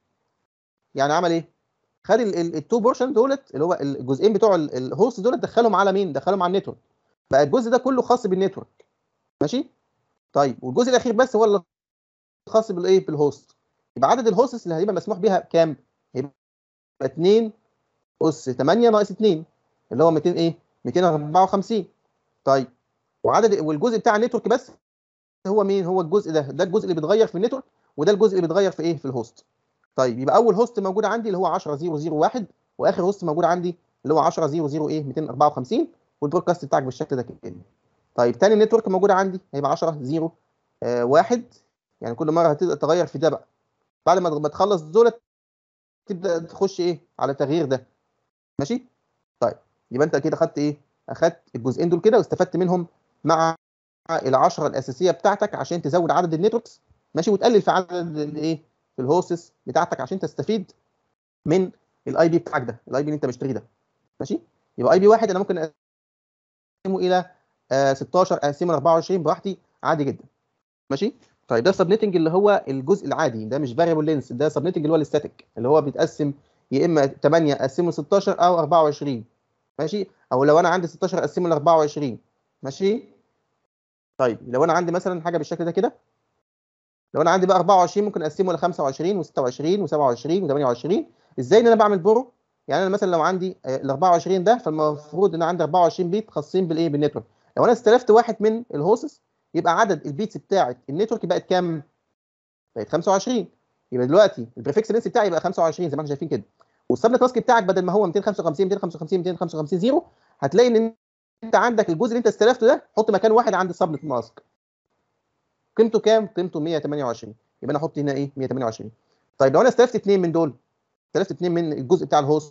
يعني عمل ايه خد التو بورشن دولت اللي هو الجزئين بتوع الهوست دولت دخلهم على مين دخلهم على النتورك بقى الجزء ده كله خاص بالنتورك ماشي طيب والجزء الاخير بس هو اللي خاص بالايه بالهوست يبقى عدد الهوستس اللي هيبقى مسموح بيها كام هيبقى 2 اس 8 ناقص 2 اللي هو 200 ايه 254 طيب وعدد والجزء بتاع النتورك بس هو مين هو الجزء ده ده الجزء اللي بيتغير في النتورك وده الجزء اللي بيتغير في ايه في الهوست طيب يبقى اول هوست موجود عندي اللي هو 10001 واخر هوست موجود عندي اللي هو 100 ايه 254 والبرودكاست بتاعك بالشكل ده كده طيب تاني نتورك موجود عندي هيبقى 10 0 آه 1 يعني كل مره هتبدا تغير في ده بقى بعد ما تخلص دول تبدا تخش ايه على التغيير ده ماشي طيب يبقى انت كده خدت ايه اخدت الجزئين دول كده واستفدت منهم مع العشرة الاساسيه بتاعتك عشان تزود عدد النتوركس ماشي وتقلل في عدد الايه في الهوستس بتاعتك عشان تستفيد من الاي بي بتاعك ده الاي بي اللي انت مشتريه ده ماشي يبقى اي بي واحد انا ممكن اقسمه الى آه 16 اقسمه ل 24 براحتي عادي جدا ماشي طيب ده سبنيتنج اللي هو الجزء العادي ده مش فاريبل لينس ده سبنيتنج اللي هو الاستاتيك اللي هو بيتقسم يا اما 8 اقسمه 16 او 24 ماشي او لو انا عندي 16 اقسمه ل 24 ماشي طيب لو انا عندي مثلا حاجه بالشكل ده كده لو انا عندي بقى 24 ممكن اقسمه ل 25 و26 و27 و28 ازاي ان انا بعمل بورو يعني انا مثلا لو عندي ال 24 ده فالمفروض ان انا عندي 24 بيت خاصين بالايه بالنتورك لو انا استلفت واحد من الهوسس يبقى عدد البيتس بتاعه النتورك بقت كام بقت 25 يبقى دلوقتي البريفكس لينس بتاعي يبقى 25 زي ما احنا شايفين كده والسبنت ماسك بتاعك بدل ما هو 255 255 255 0 هتلاقي ان انت عندك الجزء اللي انت استلفته ده حط مكان واحد عند السبنت ماسك قيمته كام؟ قيمته 128 يبقى انا احط هنا ايه؟ 128 طيب لو انا استلفت اثنين من دول استلفت اثنين من الجزء بتاع الهوست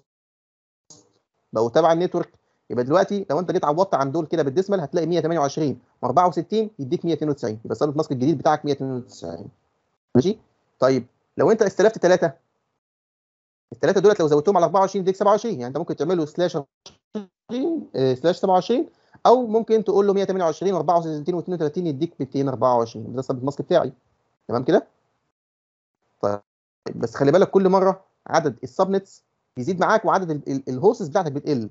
بقوا تبع النتورك يبقى دلوقتي لو انت جيت عوضت عن دول كده بالديسمال هتلاقي 128 و64 يديك 192 يبقى السبنت ماسك الجديد بتاعك 192 ماشي؟ طيب لو انت استلفت ثلاثه الثلاثه دولت لو زودتهم على 24 يديك 27 يعني انت ممكن تعمله سلاش 20 سلاش 27 او ممكن تقول له 128 و64 و32 يديك 224 ده السبنت ماسك بتاعي تمام كده طيب بس خلي بالك كل مره عدد السبنتس بيزيد معاك وعدد الهوسز بتاعتك بتقل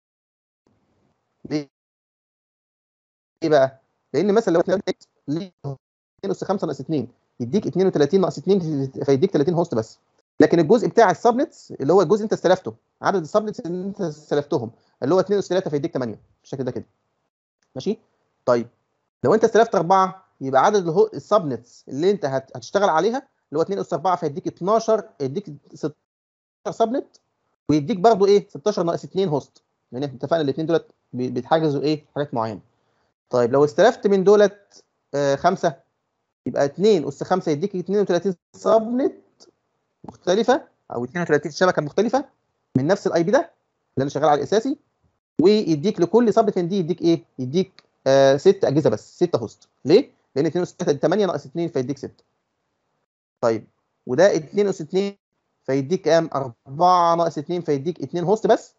ليه ايه بقى لان مثلا لو 2 اس 5 ناقص 2 يديك 32 ناقص 2 فيديك 30 هوست بس لكن الجزء بتاع السبنتس اللي هو الجزء اللي انت استلفته عدد السبنتس اللي انت استلفتهم اللي هو 2 اس 3 فيديك 8 بالشكل ده كده ماشي طيب لو انت استلفت 4 يبقى عدد السبنتس اللي انت هتشتغل عليها اللي هو 2 اس 4 فيديك 12 يديك 16 سبنت ويديك برضو ايه 16 ناقص 2 هوست لان احنا اتفقنا الاثنين دولت بيتحجزوا ايه حاجات معينه طيب لو استلفت من دولت آه خمسه يبقى 2 اس 5 يديك 32 سبنت مختلفه او 32 شبكه مختلفه من نفس الاي بي ده اللي انا شغال على الاساسي ويديك لكل سبنت من دي يديك ايه؟ يديك آه ست اجهزه بس ست هوست ليه؟ لان 2 اس 8 ناقص 2 فيديك 6 طيب وده 2 اس 2 فيديك كام؟ 4 ناقص 2 فيديك 2 هوست بس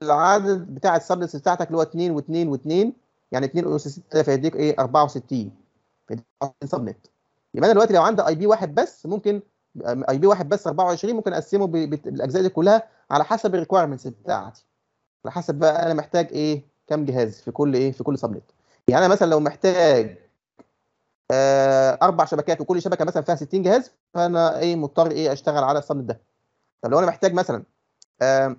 والعدد بتاع السبنتس بتاعتك اللي هو 2 و2 و2 يعني 2 اس 6 فيديك ايه 64 سب نت يبقى انا دلوقتي لو عندي اي بي واحد بس ممكن اي بي واحد بس 24 ممكن اقسمه ب- ب- بالاجزاء دي كلها على حسب الريكويرمنتس بتاعتي على حسب بقى انا محتاج ايه كام جهاز في كل ايه في كل سب نت يعني انا مثلا لو محتاج آه، اربع شبكات وكل شبكه مثلا فيها 60 جهاز فانا ايه مضطر ايه اشتغل على السب نت ده طب لو انا محتاج مثلا آه،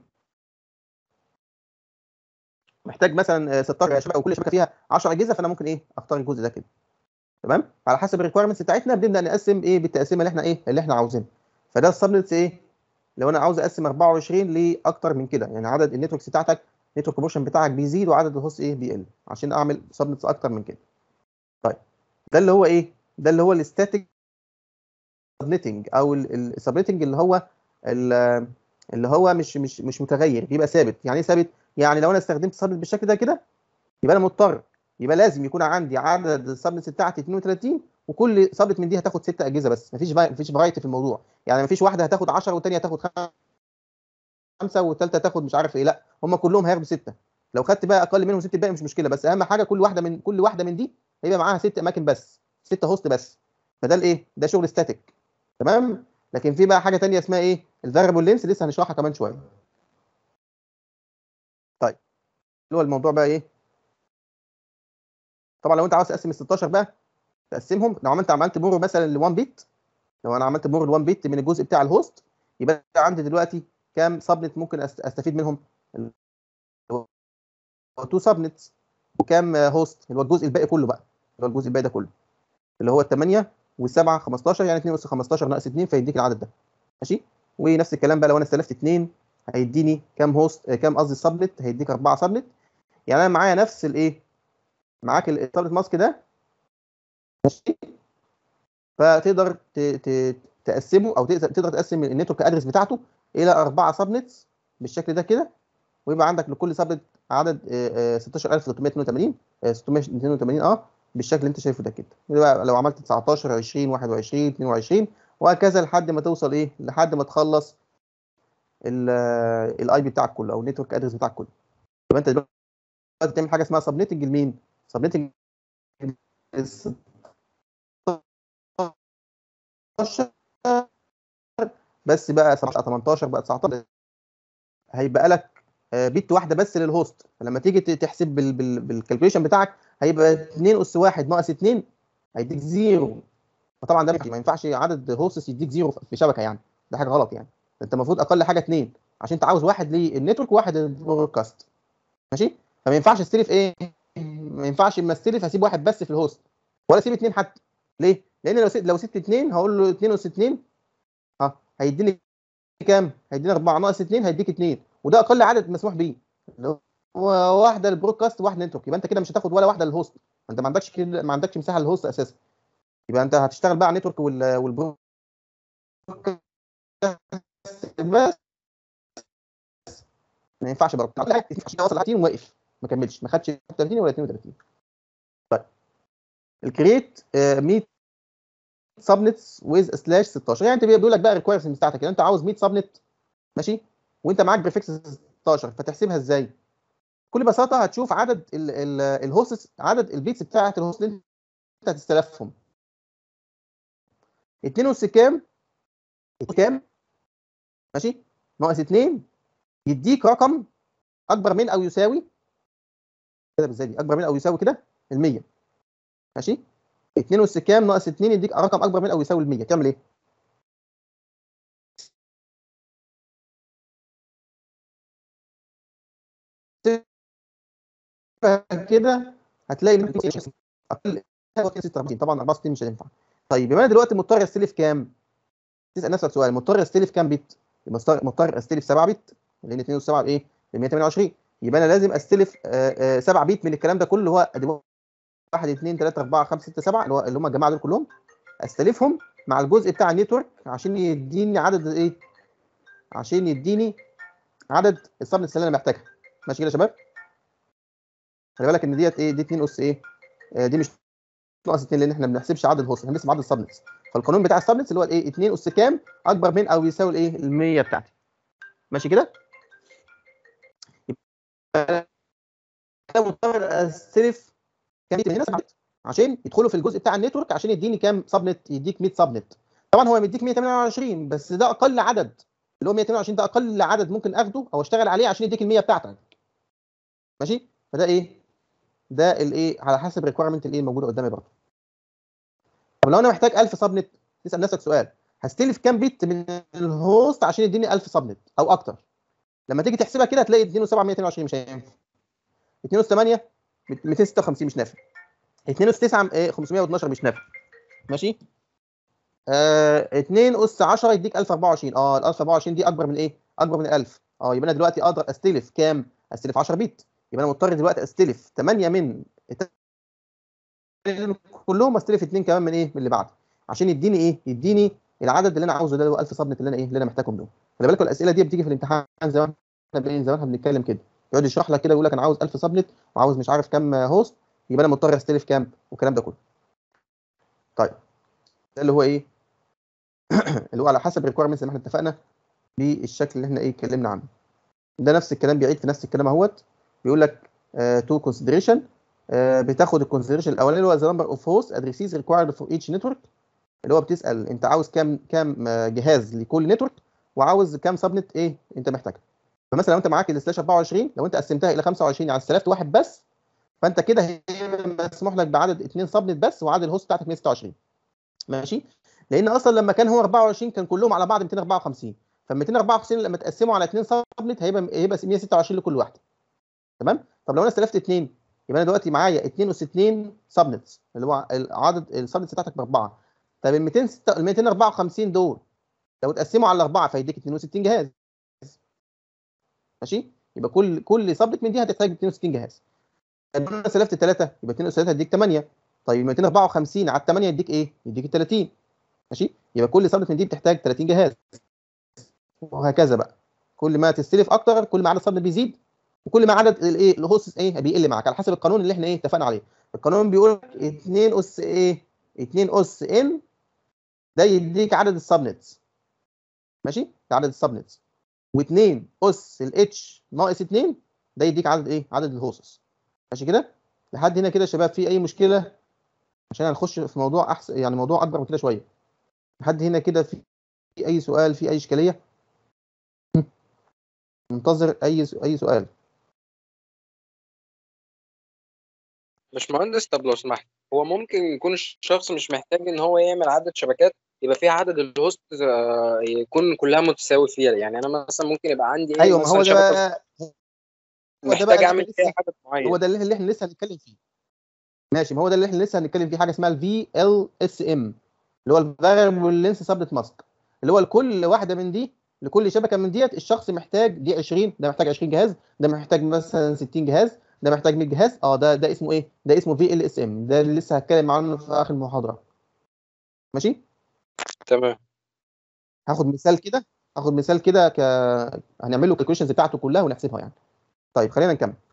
محتاج مثلا آه، 16 شبكه وكل شبكه فيها 10 اجهزه فانا ممكن ايه اختار الجزء ده كده تمام على حسب الريكويرمنتس بتاعتنا بنبدا نقسم ايه بالتقسيمه اللي احنا ايه اللي احنا عاوزينها فده السبنتس ايه لو انا عاوز اقسم 24 لاكتر من كده يعني عدد النتوركس بتاعتك نتورك بورشن بتاعك بيزيد وعدد الهوست ايه بيقل عشان اعمل سبنتس اكتر من كده طيب ده اللي هو ايه ده اللي هو الستاتيك سبنيتنج او السبنيتنج اللي هو ال- اللي هو مش مش مش متغير بيبقى ثابت يعني ايه ثابت يعني لو انا استخدمت سبنت بالشكل ده كده يبقى انا مضطر يبقى لازم يكون عندي عدد السبنتس بتاعتي 32 وكل سبنت من دي هتاخد 6 اجهزه بس مفيش فا- مفيش فرايتي في الموضوع يعني مفيش واحده هتاخد 10 والثانيه هتاخد خمسه والثالثه هتاخد مش عارف ايه لا هم كلهم هياخدوا سته لو خدت بقى اقل منهم ست باقي مش مشكله بس اهم حاجه كل واحده من كل واحده من دي هيبقى معاها ست اماكن بس ست هوست بس فده الايه ده شغل ستاتيك تمام لكن في بقى حاجه ثانيه اسمها ايه الفاريبل لينس لسه هنشرحها كمان شويه طيب اللي هو الموضوع بقى ايه طبعا لو انت عاوز تقسم ال 16 بقى تقسمهم لو عملت عملت مور مثلا ل 1 بت لو انا عملت مور ل 1 بت من الجزء بتاع الهوست يبقى عندي دلوقتي كام سبنت ممكن أست- استفيد منهم 2 سبنتس وكام هوست اللي هو الجزء الباقي كله بقى اللي هو الجزء الباقي ده كله اللي هو ال 8 وال7 15 يعني 2 اس 15 ناقص 2 فيديك العدد ده ماشي ونفس الكلام بقى لو انا استلفت 2 هيديني كام هوست آه، كام قصدي سبنت هيديك 4 سبنت يعني انا معايا نفس الايه معاك السبنت ماسك ده ماشي فتقدر ت- ت- تقسمه او تقدر تقدر تقسم النتورك ادرس بتاعته الى اربعه سبنتس بالشكل ده كده ويبقى عندك لكل سبنت عدد آه، آه، 16382 آه، 682 اه بالشكل اللي انت شايفه ده كده يبقى لو عملت 19 20 21 22 وهكذا لحد ما توصل ايه لحد ما تخلص الاي بي بتاعك كله او النتورك ادرس بتاعك كله يبقى انت دلوقتي تعمل حاجه اسمها سبنيتنج لمين؟ سبنيتنج 16 بس بقى 17 18 بقى 19 هيبقى لك آه، بت واحده بس للهوست فلما تيجي ت- تحسب بال بال بالكالكوليشن بتاعك هيبقى 2 اس 1 ناقص 2 هيديك زيرو فطبعا ده ما ينفعش عدد هوستس يديك زيرو في شبكه يعني ده حاجه غلط يعني ده انت المفروض اقل حاجه 2 عشان انت عاوز واحد للنتورك وواحد للبرودكاست ماشي فما ينفعش استلف ايه ما ينفعش اما استلف هسيب واحد بس في الهوست ولا اسيب اثنين حتى ليه لان لو سبت لو سبت اثنين هقول له 2 اس 2 ها هيديني كام هيديني 4 ناقص 2 هيديك 2 وده اقل عدد مسموح بيه اللي هو واحده للبرودكاست وواحده نتورك يبقى انت كده مش هتاخد ولا واحده للهوست انت ما عندكش كده- ما عندكش مساحه للهوست اساسا يبقى انت هتشتغل بقى على النتورك وال والبرودكاست بس ما ينفعش برضه اقل حاجه عشان وصل 30 وواقف ما كملش ما خدش 30 ولا 32 طيب الكريت 100 سبنتس ويز سلاش 16 يعني انت بيقول لك بقى الريكويرمنتس بتاعتك يعني انت عاوز 100 سبنت ماشي وانت معاك بريفكس 16 فتحسبها ازاي؟ بكل بساطه هتشوف عدد الهوستس عدد البيتس بتاعت الهوست اللي انت هتستلفهم 2 اس كام؟ كام؟ ماشي؟ ناقص 2 يديك رقم اكبر من او يساوي كده ازاي دي اكبر من او يساوي كده ال 100 ماشي 2 اس كام ناقص 2 يديك رقم اكبر من او يساوي ال 100 تعمل ايه كده هتلاقي ان اقل حاجة 56 طبعا 64 مش هتنفع طيب يبقى انا دلوقتي مضطر استلف كام تسال نفسك سؤال مضطر استلف كام بت مضطر مضطر استلف 7 بت لان 2 و7 بايه ب 128 يبقى انا لازم استلف 7 بت من الكلام ده كله اللي هو ادي 1 2 3 4 5 6 7 اللي هو اللي هم الجماعه دول كلهم استلفهم مع الجزء بتاع النتورك عشان يديني عدد ايه عشان يديني عدد السبنتس اللي انا محتاجها ماشي كده يا شباب خلي بالك ان ديت ايه دي 2 اس ايه آه دي مش ناقص 2 لان احنا ما بنحسبش عدد الهوست احنا بنحسب عدد السبنتس فالقانون بتاع السبنتس اللي هو الايه 2 اس كام اكبر من او يساوي الايه ال 100 بتاعتي ماشي كده يبقى انا مضطر استلف كام بت من هنا 7 بت عشان يدخلوا في الجزء بتاع النتورك عشان يديني كام سبنت يديك 100 سبنت طبعا هو مديك 128 بس ده اقل عدد اللي هو 128 ده اقل عدد ممكن اخده او اشتغل عليه عشان يديك ال 100 بتاعتك ماشي فده ايه ده الايه على حسب الريكويرمنت الايه الموجوده قدامي برضه طب لو انا محتاج 1000 سبنت تسال نفسك سؤال هستلف كام بيت من الهوست عشان يديني 1000 سبنت او اكتر لما تيجي تحسبها كده هتلاقي 2 و7 122 مش هينفع 2 8 256 مش نافع 2 اس 9 512 مش نافع ماشي آه 2 اس 10 يديك 1024 اه ال 1024 دي اكبر من ايه؟ اكبر من 1000 اه يبقى انا دلوقتي اقدر استلف كام؟ استلف 10 بت يبقى انا مضطر دلوقتي استلف 8 من كلهم استلف 2 كمان من ايه؟ من اللي بعده عشان يديني ايه؟ يديني العدد اللي انا عاوزه ده اللي هو 1000 سبنت اللي انا ايه؟ اللي انا محتاجهم دول خلي بالكم الاسئله دي بتيجي في الامتحان زي ما احنا زي ما احنا بنتكلم كده يقعد يشرح لك كده يقول لك انا عاوز 1000 سبنت وعاوز مش عارف كام هوست يبقى انا مضطر استلف كام والكلام ده كله طيب ده اللي هو ايه اللي هو على حسب الريكويرمنتس اللي احنا اتفقنا بالشكل اللي احنا ايه اتكلمنا عنه ده نفس الكلام بيعيد في نفس الكلام اهوت بيقول لك تو كونسيدريشن بتاخد الكونسيدريشن الاولاني اللي هو ذا نمبر اوف هوست ادريسيز ريكوايرد فور ايتش نتورك اللي هو بتسال انت عاوز كام كام جهاز لكل نتورك وعاوز كام سبنت ايه انت محتاجها فمثلا لو انت معاك السلاش 24 لو انت قسمتها الى 25 يعني استلفت واحد بس فانت كده مسموح لك بعدد اثنين سبنت بس وعدد الهوست بتاعتك 126 ماشي لان اصلا لما كان هو 24 كان كلهم على بعض 254 ف 254 لما تقسموا على اثنين سبنت هيبقى هيبقى 126 لكل واحده تمام طب لو انا استلفت اثنين يبقى انا دلوقتي معايا 62 سبنتس اللي هو عدد السبنتس بتاعتك باربعه طب ال 200 ال 254 دول لو اتقسموا على اربعه فيديك 62 جهاز ماشي يبقى كل كل سبنت من دي هتحتاج 62 جهاز طب انا استلفت 3 يبقى 2 اس 3 هيديك 8 طيب 254 على 8 يديك ايه؟ يديك 30 ماشي يبقى كل سبنت من دي بتحتاج 30 جهاز وهكذا بقى كل ما تستلف اكتر كل ما عدد السبنت بيزيد وكل ما عدد الايه الهوست ايه بيقل معاك على حسب القانون اللي احنا ايه اتفقنا عليه القانون بيقول لك 2 اس ايه 2 اس ان ده يديك عدد السبنتس ماشي ده عدد السبنتس و2 اس الاتش ناقص 2 ده يديك عدد ايه عدد الهوستس ماشي كده لحد هنا كده يا شباب في اي مشكله عشان هنخش في موضوع احسن يعني موضوع اكبر من كده شويه لحد هنا كده في اي سؤال في اي اشكاليه منتظر اي اي سؤال مش مهندس طب لو سمحت هو ممكن يكون الشخص مش محتاج ان هو يعمل عدد شبكات يبقى فيها عدد الهوست يكون كلها متساوي فيها يعني انا مثلا ممكن يبقى عندي ايوه ما هو ده بقى محتاج اعمل فيها عدد معين هو ده اللي احنا لسه هنتكلم فيه ماشي ما هو ده اللي احنا لسه هنتكلم فيه حاجه اسمها الفي ال اس ام اللي هو الفاريبل لينس سبنت ماسك اللي هو لكل واحده من دي لكل شبكه من ديت الشخص محتاج دي 20 ده محتاج 20 جهاز ده محتاج مثلا 60 جهاز ده محتاج 100 جهاز اه ده ده اسمه ايه ده اسمه في ال اس ام ده اللي لسه هتكلم عنه في اخر المحاضره ماشي تمام هاخد مثال كده هاخد مثال كده ك هنعمل له الكالكوليشنز بتاعته كلها ونحسبها يعني طيب خلينا نكمل